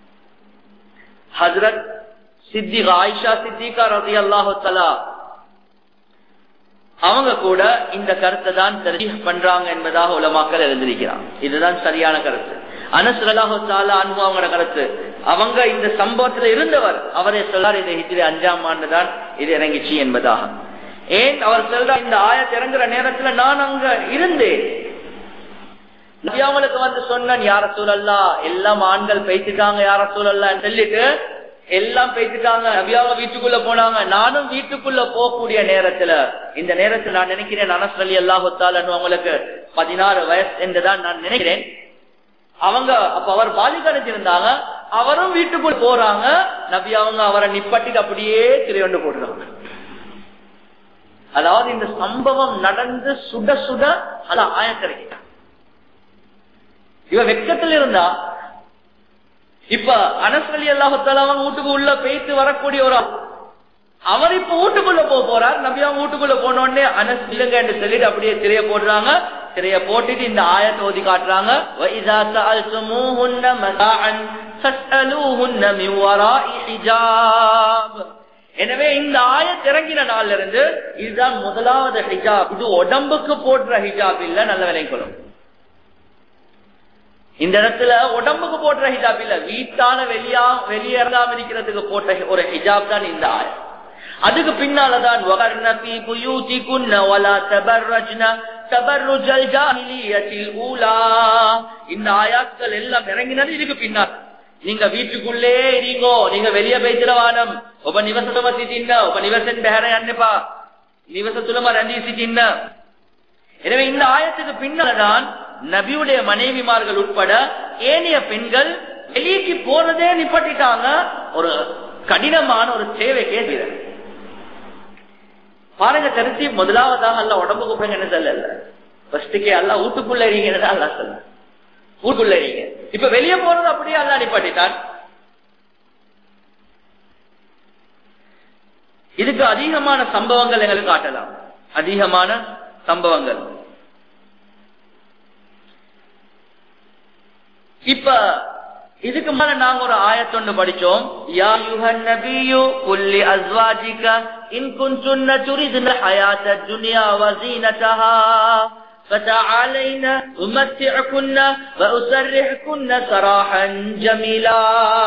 ஹசரத் சித்திக் ஆயிஷா சித்திகா ரதி அல்லாஹு தலா அவங்க கூட இந்த கருத்தை தான் பண்றாங்க என்பதாக உலமாக்கள் எழுந்திருக்கிறாங்க இதுதான் சரியான கருத்து அனஸ் அல்லாஹு தாலா அன்பு அவங்களோட கருத்து அவங்க இந்த சம்பவத்துல இருந்தவர் அவரே சொல்லார் இது ஹிஜ்ரி அஞ்சாம் ஆண்டு தான் இது இறங்கிச்சு என்பதாக ஏன் அவர் சொல்ற இந்த ஆயத்தை இறங்குற நேரத்துல நான் அங்க இருந்தேன் அவங்களுக்கு வந்து சொன்னேன் யார சூழல்லா எல்லாம் ஆண்கள் பேசிட்டாங்க யார சூழல்லா சொல்லிட்டு எல்லாம் பேசிட்டாங்க நபியாவ வீட்டுக்குள்ள போனாங்க நானும் வீட்டுக்குள்ள போகக்கூடிய நேரத்துல இந்த நேரத்துல நான் நினைக்கிறேன் அனஸ் அலி அல்லாஹுத்தாலன்னு அவங்களுக்கு பதினாறு வயசு என்றுதான் நான் நினைக்கிறேன் அவங்க அப்ப அவர் பாலிகனுக்கு இருந்தாங்க அவரும் வீட்டுக்குள் போறாங்க நபி அவங்க அவரை நிப்பட்டிட்டு அப்படியே திரையொண்டு போடுறாங்க அதாவது இந்த சம்பவம் நடந்து சுட சுட அத ஆயத்திருக்கிறார் இவ வெக்கத்தில் இருந்தா இப்ப அனஸ்வலி அல்லாஹத்தால அவங்க வீட்டுக்கு உள்ள பேத்து வரக்கூடிய ஒரு அவர் இப்ப வீட்டுக்குள்ள போக போறார் நபி அவங்க வீட்டுக்குள்ள போன உடனே அனஸ் இல்லங்க என்று சொல்லிட்டு அப்படியே திரைய போடுறாங்க திரைய போட்டுட்டு இந்த ஆயத்தை ஓதி காட்டுறாங்க எனவே இந்த ஆயத் இறங்கின நாள்ல இருந்து இதுதான் முதலாவது ஹிஜாப் இது உடம்புக்கு போடுற ஹிஜாப் இல்ல நல்ல விலை கொள்ளும் இந்த இடத்துல உடம்புக்கு போடுற ஹிஜாப் இல்ல வீட்டால வெளியா வெளியேறாம இருக்கிறதுக்கு போட்ட ஒரு ஹிஜாப் தான் இந்த ஆயம் அதுக்கு பின்னாலதான் வகர்ன ஃபீ புயூதிகுன்ன வலா தபர்ரஜ்ன தபர்ருஜல் ஜாஹிலியத்தில் ஊலா இந்த ஆயாக்கள் எல்லாம் இறங்கினது இதுக்கு பின்னால் நீங்க வீட்டுக்குள்ளே இருங்கோ நீங்க வெளிய போய்த்திரவானம் ಒಬ್ಬ ನಿವಸದ ಸಿಟಿನ್ನ ಒಬ್ಬ ನಿವಸನ್ ಬೇರೆ ಅನ್ನಪ್ಪ நிவச துலம ரண்டி சிட்டின்ன எனவே இந்த ஆயத்துக்கு பின்னால்தான் நபியுடைய மனைவிமார்கள் உட்பட ஏனைய பெண்கள் வெளியே போறதே நிப்பட்டிட்டாங்க ஒரு கடினமான ஒரு சேவைக்கே செய்த பாருங்க கருத்தி முதலாவதாக அல்ல உடம்புக்கு போய் என்ன சொல்லல ஃபர்ஸ்டுக்கே அல்ல வீட்டுக்குள்ள இருக்கீங்க அல்ல சொல்ல வீட்டுக்குள்ள இருக்கீங்க இப்ப வெளியே போறது அப்படியே அல்ல நிப்பாட்டிட்டான் இதுக்கு அதிகமான சம்பவங்கள் எங்களுக்கு காட்டலாம் அதிகமான சம்பவங்கள் இப்ப இதுக்கு மேல நாங்க ஒரு ஆயத்தொண்டு படிச்சோம் யா யுஹன் நபியு குல்லி அஸ்வாஜிக இன் குன்துன்ன துரிதுன ஹயாத்த துனியா வசீனதஹா فتعالين أمتعكن وأسرحكن سراحا جميلا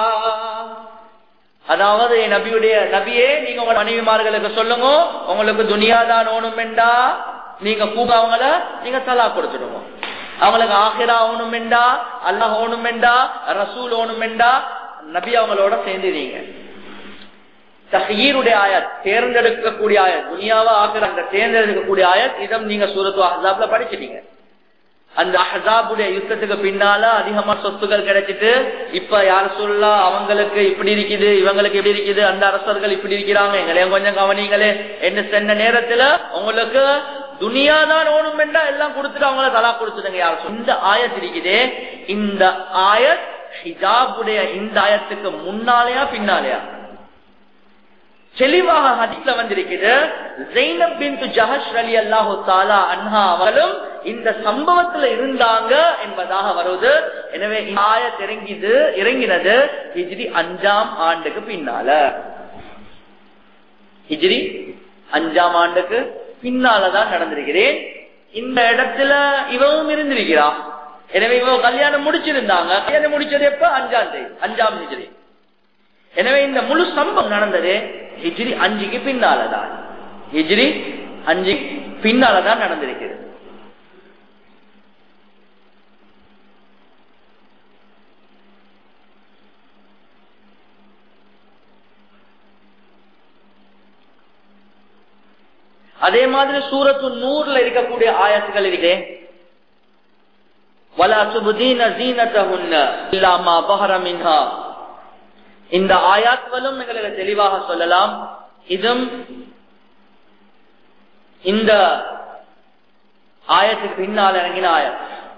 அதாவது நபியுடைய நபியே நீங்க உங்க மனைவிமார்களுக்கு சொல்லுங்க உங்களுக்கு துனியாதான் ஓணுமெண்டா நீங்க கூகாவங்கள நீங்க தலா கொடுத்துடுங்க அவங்களுக்கு ஆகிரா ஓணுமெண்டா அல்லாஹ் ஓணுமெண்டா ரசூல் ஓணுமெண்டா நபி அவங்களோட சேர்ந்துறீங்க தஹீருடைய ஆயத் தேர்ந்தெடுக்கக்கூடிய ஆயத் துனியாவா ஆகிற அந்த தேர்ந்தெடுக்கக்கூடிய ஆயத் இதம் நீங்க சூரத்து அஹாப்ல படிச்சிட்டீங்க அந்த அஹாபுடைய யுத்தத்துக்கு பின்னால அதிகமா சொத்துக்கள் கிடைச்சிட்டு இப்ப யார சொல்லலாம் அவங்களுக்கு இப்படி இருக்குது இவங்களுக்கு இப்படி இருக்குது அந்த அரசர்கள் இப்படி இருக்கிறாங்க எங்களையும் கொஞ்சம் கவனிங்களே என்ன சென்ன நேரத்துல உங்களுக்கு துனியாதான் ஓணும் என்றா எல்லாம் கொடுத்துட்டு அவங்கள தலா கொடுத்துடுங்க யார் இந்த ஆயத் இருக்குதே இந்த ஆயத் ஹிஜாபுடைய இந்த ஆயத்துக்கு முன்னாலேயா பின்னாலேயா தெளிவாக ஹதீஸ்ல வந்திருக்குது ஜெய்னப் பின் ஜஹஷ் அலி அல்லாஹு தாலா அன்ஹா அவர்களும் இந்த சம்பவத்துல இருந்தாங்க என்பதாக வருவது எனவே ஆயத் இறங்கிது இறங்கினது ஹிஜ்ரி அஞ்சாம் ஆண்டுக்கு பின்னால ஹிஜ்ரி அஞ்சாம் ஆண்டுக்கு பின்னாலதான் நடந்திருக்கிறேன் இந்த இடத்துல இவவும் இருந்திருக்கிறா எனவே இவ கல்யாணம் முடிச்சிருந்தாங்க கல்யாணம் முடிச்சது எப்ப அஞ்சாம் தேதி அஞ்சாம் ஹிஜ்ரி எனவே இந்த முழு சம்பவம் நடந்தது ஹிஜ்ரி அஞ்சுக்கு பின்னாலதான் ஹிஜ்ரி அஞ்சு பின்னாலதான் நடந்திருக்கிறது அதே மாதிரி சூரத்து நூறுல இருக்கக்கூடிய ஆயத்துகள் இருக்கே வலா சுபுதீன ஜீனத்தஹுன்ன இல்லாமா பஹர மின்ஹா இந்த ஆயாத்களும் எங்களுக்கு தெளிவாக சொல்லலாம் இதும் இந்த ஆயத்துக்கு பின்னால் இறங்கின ஆயத்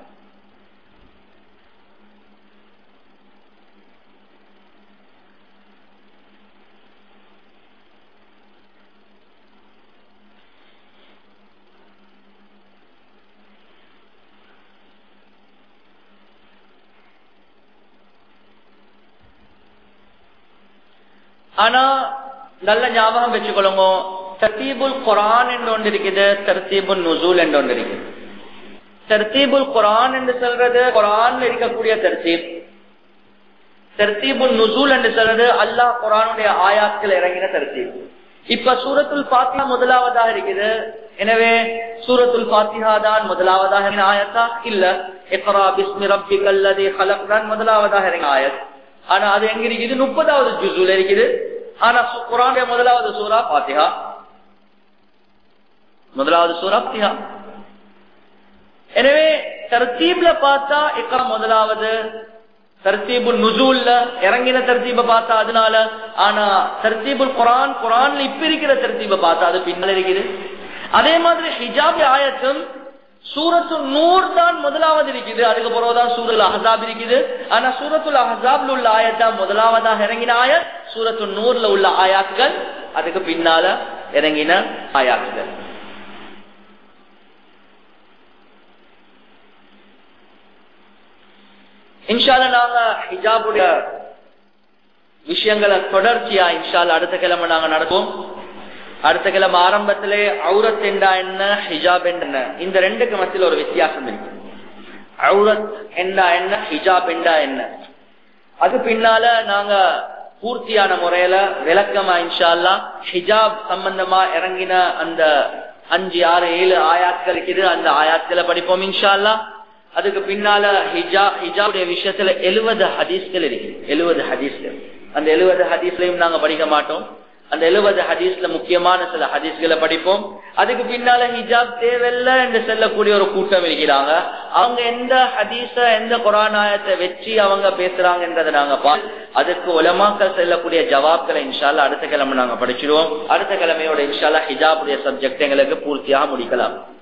ஆனா நல்ல ஞாபகம் வச்சுக்கொள்ளுங்க தர்த்தீபுல் குரான் என்று ஒன்று இருக்குது தர்த்தீபுல் நுசூல் என்று ஒன்று இருக்குது தர்த்தீபுல் குரான் என்று சொல்றது குரான் இருக்கக்கூடிய தர்த்தீப் தர்த்தீபுல் நுசூல் என்று சொல்றது அல்லாஹ் குரானுடைய ஆயாத்தில் இறங்கின தர்த்தீப் இப்ப சூரத்துல் பாத்தியா முதலாவதாக இருக்குது எனவே சூரத்துல் பாத்தியா தான் முதலாவதாக ஆயத்தா இல்ல எக்ரா பிஸ்மி ரப்பி கல்லதி ஹலக் தான் முதலாவதாக இறங்கின ஆயத் ஆனா அது எங்க இருக்குது முப்பதாவது ஜுசூல் இருக்குது ஆனா குரானுடைய முதலாவது சூரா பாத்தியா முதலாவது சூரா பாத்தியா எனவே தர்த்தீப்ல பார்த்தா இக்கரா முதலாவது தர்த்தீபுல் நுசூல்ல இறங்கின தர்த்தீப பார்த்தா அதனால ஆனா தர்த்தீபுல் குரான் குரான்ல இப்ப இருக்கிற தர்த்தீப பார்த்தா அது பின்னால் இருக்குது அதே மாதிரி ஹிஜாப் ஆயத்தும் சூரத்து நூர் தான் முதலாவது இருக்குது அதுக்கு பிறகுதான் சூரல் அஹாப் இருக்குது ஆனா சூரத்துல் அஹாப்ல உள்ள ஆயத்தான் முதலாவதாக இறங்கின ஆயத் சூரத்து நூர்ல உள்ள ஆயாத்துகள் அதுக்கு பின்னால இறங்கின ஆயாத்துகள் இன்ஷால நாங்க ஹிஜாபுடைய விஷயங்களை தொடர்ச்சியா இன்ஷால் அடுத்த கிழமை நாங்க நடப்போம் அடுத்த கிழமை ஆரம்பத்திலே அவுரத் என்றா என்ன ஹிஜாப் என்ன இந்த ரெண்டுக்கு மத்தியில் ஒரு வித்தியாசம் இருக்கு அவுரத் என்றா என்ன ஹிஜாப் என்றா என்ன அது பின்னால நாங்க பூர்த்தியான முறையில விளக்கமா இன்ஷால்லா ஹிஜாப் சம்பந்தமா இறங்கின அந்த அஞ்சு ஆறு ஏழு ஆயாட்கள் இருக்குது அந்த ஆயாட்களை படிப்போம் இன்ஷால்லா அதுக்கு பின்னால ஹிஜா ஹிஜாவுடைய விஷயத்துல எழுபது ஹதீஸ்கள் இருக்கு எழுபது ஹதீஸ்கள் அந்த எழுபது ஹதீஸ்லையும் நாங்க படிக்க மாட்டோம் அந்த எழுபது ஹதீஸ்ல முக்கியமான சில ஹதீஸ்களை படிப்போம் அதுக்கு பின்னால ஹிஜாப் தேவையில்ல என்று செல்லக்கூடிய ஒரு கூட்டம் இருக்கிறாங்க அவங்க எந்த ஹதீஸ எந்த குரானாயத்தை வச்சு அவங்க பேசுறாங்கன்றதை நாங்க பா அதுக்கு உலமாக்கள் செல்லக்கூடிய ஜவாப்களை இன்ஷால்லா அடுத்த கிழமை நாங்க படிச்சிடுவோம் அடுத்த கிழமையோட இன்ஷால்லா ஹிஜாபுடைய சப்ஜெக்ட் எங்களுக்கு பூர்த்தியாக முடிக்கலாம்